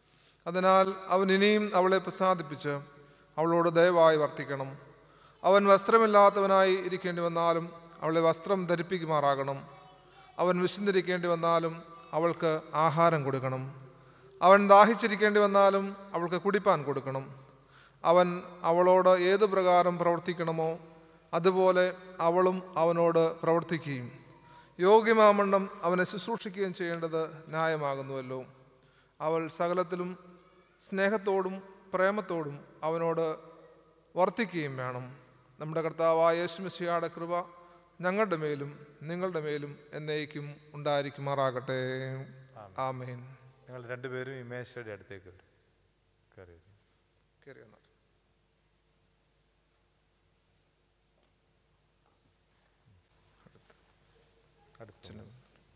അതിനാൽ അവൻ ഇനിയും അവളെ പ്രസാദിപ്പിച്ച് അവളോട് ദയവായി വർത്തിക്കണം അവൻ വസ്ത്രമില്ലാത്തവനായി ഇരിക്കേണ്ടി വന്നാലും അവളെ വസ്ത്രം ധരിപ്പിക്കുമാറാകണം അവൻ വിശന്നിരിക്കേണ്ടി വന്നാലും അവൾക്ക് ആഹാരം കൊടുക്കണം അവൻ ദാഹിച്ചിരിക്കേണ്ടി വന്നാലും അവൾക്ക് കുടിപ്പാൻ കൊടുക്കണം അവൻ അവളോട് ഏത് പ്രകാരം പ്രവർത്തിക്കണമോ അതുപോലെ അവളും അവനോട് പ്രവർത്തിക്കുകയും യോഗ്യമാമണ്ണം അവനെ ശുശ്രൂഷിക്കുകയും ചെയ്യേണ്ടത് ന്യായമാകുന്നുവല്ലോ അവൾ സകലത്തിലും സ്നേഹത്തോടും പ്രേമത്തോടും അവനോട് വർത്തിക്കുകയും വേണം നമ്മുടെ കർത്താവായ യേശുമിശിയുടെ കൃപ ഞങ്ങളുടെ മേലും നിങ്ങളുടെ മേലും എന്നേക്കും ഉണ്ടായിരിക്കുമാറാകട്ടെ ആമേൻ നിങ്ങൾ രണ്ടുപേരും ഈ മേശയുടെ അടുത്തേക്ക് വരും കയറി വരും. കയറി വന്നാട്ടെ. അടുത്ത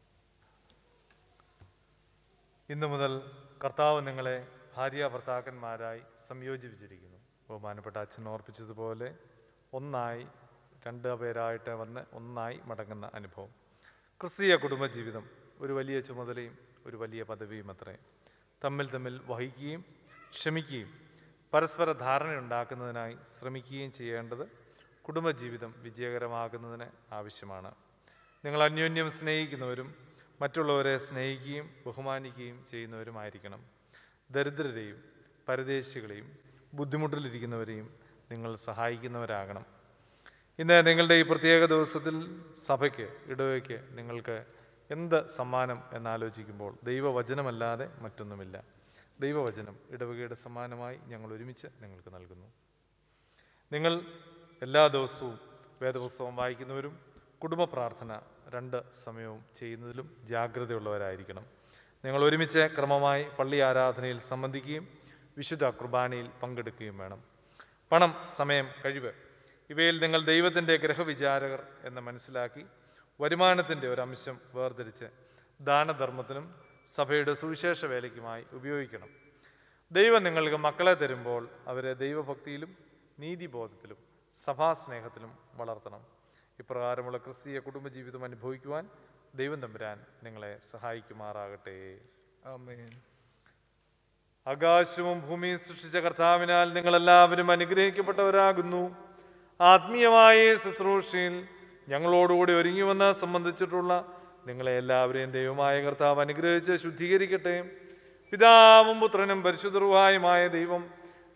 ഇന്നു മുതൽ കർത്താവ് നിങ്ങളെ ഭാര്യ ഭർത്താക്കന്മാരായി സംയോജിപ്പിച്ചിരിക്കുന്നു ബഹുമാനപ്പെട്ട അച്ഛൻ ഓർപ്പിച്ചതുപോലെ ഒന്നായി രണ്ട് പേരായിട്ട് വന്ന് ഒന്നായി മടങ്ങുന്ന അനുഭവം ക്രിസ്തീയ കുടുംബജീവിതം ഒരു വലിയ ചുമതലയും ഒരു വലിയ പദവിയും അത്രേ തമ്മിൽ തമ്മിൽ വഹിക്കുകയും ക്ഷമിക്കുകയും പരസ്പര ധാരണയുണ്ടാക്കുന്നതിനായി ശ്രമിക്കുകയും ചെയ്യേണ്ടത് കുടുംബജീവിതം വിജയകരമാകുന്നതിന് ആവശ്യമാണ് നിങ്ങൾ അന്യോന്യം സ്നേഹിക്കുന്നവരും മറ്റുള്ളവരെ സ്നേഹിക്കുകയും ബഹുമാനിക്കുകയും ചെയ്യുന്നവരുമായിരിക്കണം ദരിദ്രരെയും പരദേശികളെയും ബുദ്ധിമുട്ടിലിരിക്കുന്നവരെയും നിങ്ങൾ സഹായിക്കുന്നവരാകണം ഇന്ന് നിങ്ങളുടെ ഈ പ്രത്യേക ദിവസത്തിൽ സഭയ്ക്ക് ഇടവയ്ക്ക് നിങ്ങൾക്ക് എന്ത് സമ്മാനം എന്നാലോചിക്കുമ്പോൾ ദൈവവചനമല്ലാതെ മറ്റൊന്നുമില്ല ദൈവവചനം ഇടവകയുടെ സമ്മാനമായി ഞങ്ങൾ ഒരുമിച്ച് നിങ്ങൾക്ക് നൽകുന്നു നിങ്ങൾ എല്ലാ ദിവസവും വേദപുസ്തകം വായിക്കുന്നവരും കുടുംബ പ്രാർത്ഥന രണ്ട് സമയവും ചെയ്യുന്നതിലും ജാഗ്രതയുള്ളവരായിരിക്കണം നിങ്ങൾ ഒരുമിച്ച് ക്രമമായി പള്ളി ആരാധനയിൽ സംബന്ധിക്കുകയും വിശുദ്ധ കുർബാനയിൽ പങ്കെടുക്കുകയും വേണം പണം സമയം കഴിവ് ഇവയിൽ നിങ്ങൾ ദൈവത്തിൻ്റെ ഗ്രഹവിചാരകർ എന്ന് മനസ്സിലാക്കി വരുമാനത്തിൻ്റെ ഒരു അംശം വേർതിരിച്ച് ദാനധർമ്മത്തിനും സഭയുടെ സുവിശേഷ വേലയ്ക്കുമായി ഉപയോഗിക്കണം ദൈവം നിങ്ങൾക്ക് മക്കളെ തരുമ്പോൾ അവരെ ദൈവഭക്തിയിലും നീതിബോധത്തിലും സഭാസ്നേഹത്തിലും വളർത്തണം ഇപ്രകാരമുള്ള ക്രിസ്തീയ കുടുംബജീവിതം അനുഭവിക്കുവാൻ ദൈവം തമ്പുരാൻ നിങ്ങളെ സഹായിക്കുമാറാകട്ടെ ആമേൻ ആകാശവും ഭൂമിയും സൃഷ്ടിച്ച കർത്താവിനാൽ നിങ്ങളെല്ലാവരും അനുഗ്രഹിക്കപ്പെട്ടവരാകുന്നു ആത്മീയമായ ഈ ശുശ്രൂഷയിൽ ഞങ്ങളോടുകൂടി ഒരുങ്ങിവന്ന് സംബന്ധിച്ചിട്ടുള്ള നിങ്ങളെ എല്ലാവരെയും ദൈവമായ കർത്താവ് അനുഗ്രഹിച്ച് ശുദ്ധീകരിക്കട്ടെ പിതാവും പുത്രനും പരിശുദ്ധറുവായുമായ ദൈവം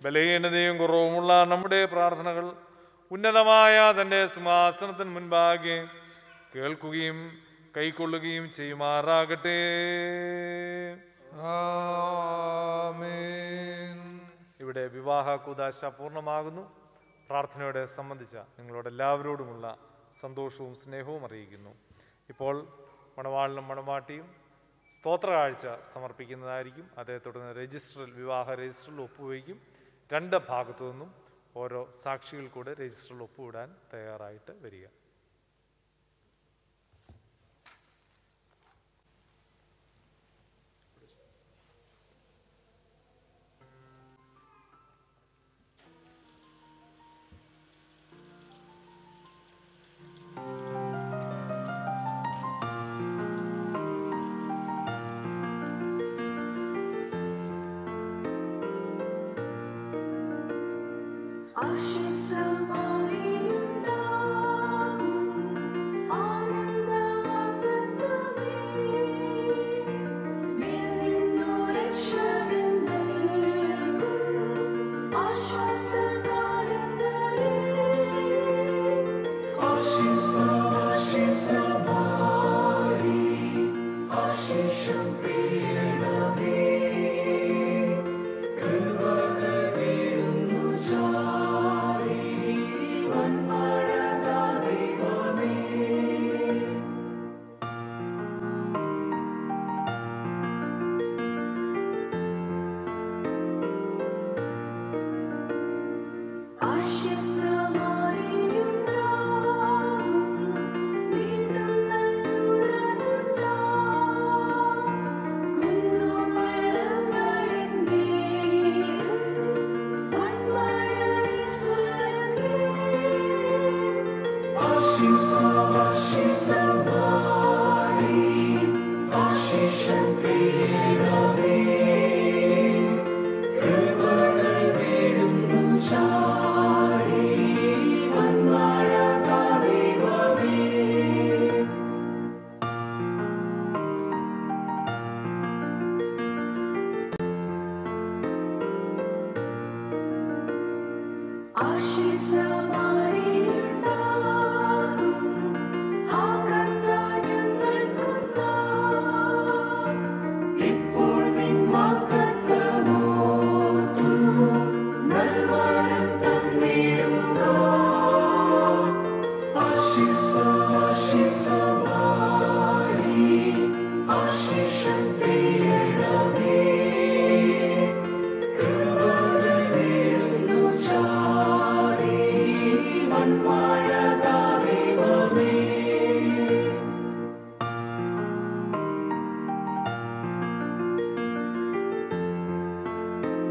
ബലഹീനതയും കുറവുമുള്ള നമ്മുടെ പ്രാർത്ഥനകൾ ഉന്നതമായ തൻ്റെ സിംഹാസനത്തിന് മുൻപാകെ കേൾക്കുകയും കൈക്കൊള്ളുകയും ചെയ്യുമാറാകട്ടെ ആമേൻ ഇവിടെ വിവാഹ കൂതാശ പൂർണ്ണമാകുന്നു പ്രാർത്ഥനയോടെ സംബന്ധിച്ച നിങ്ങളോട് എല്ലാവരോടുമുള്ള സന്തോഷവും സ്നേഹവും അറിയിക്കുന്നു ഇപ്പോൾ മണവാളിനും മണവാട്ടിയും സ്തോത്ര കാഴ്ച സമർപ്പിക്കുന്നതായിരിക്കും അതേ തുടർന്ന് രജിസ്റ്ററിൽ വിവാഹ രജിസ്റ്ററിൽ ഒപ്പുവയ്ക്കും രണ്ട് ഭാഗത്തു നിന്നും ഓരോ സാക്ഷികൾ കൂടെ രജിസ്റ്ററിൽ ഒപ്പുവിടാൻ തയ്യാറായിട്ട് വരിക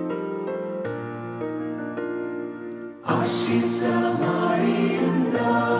ആശിസമാരിയുണ്ടാ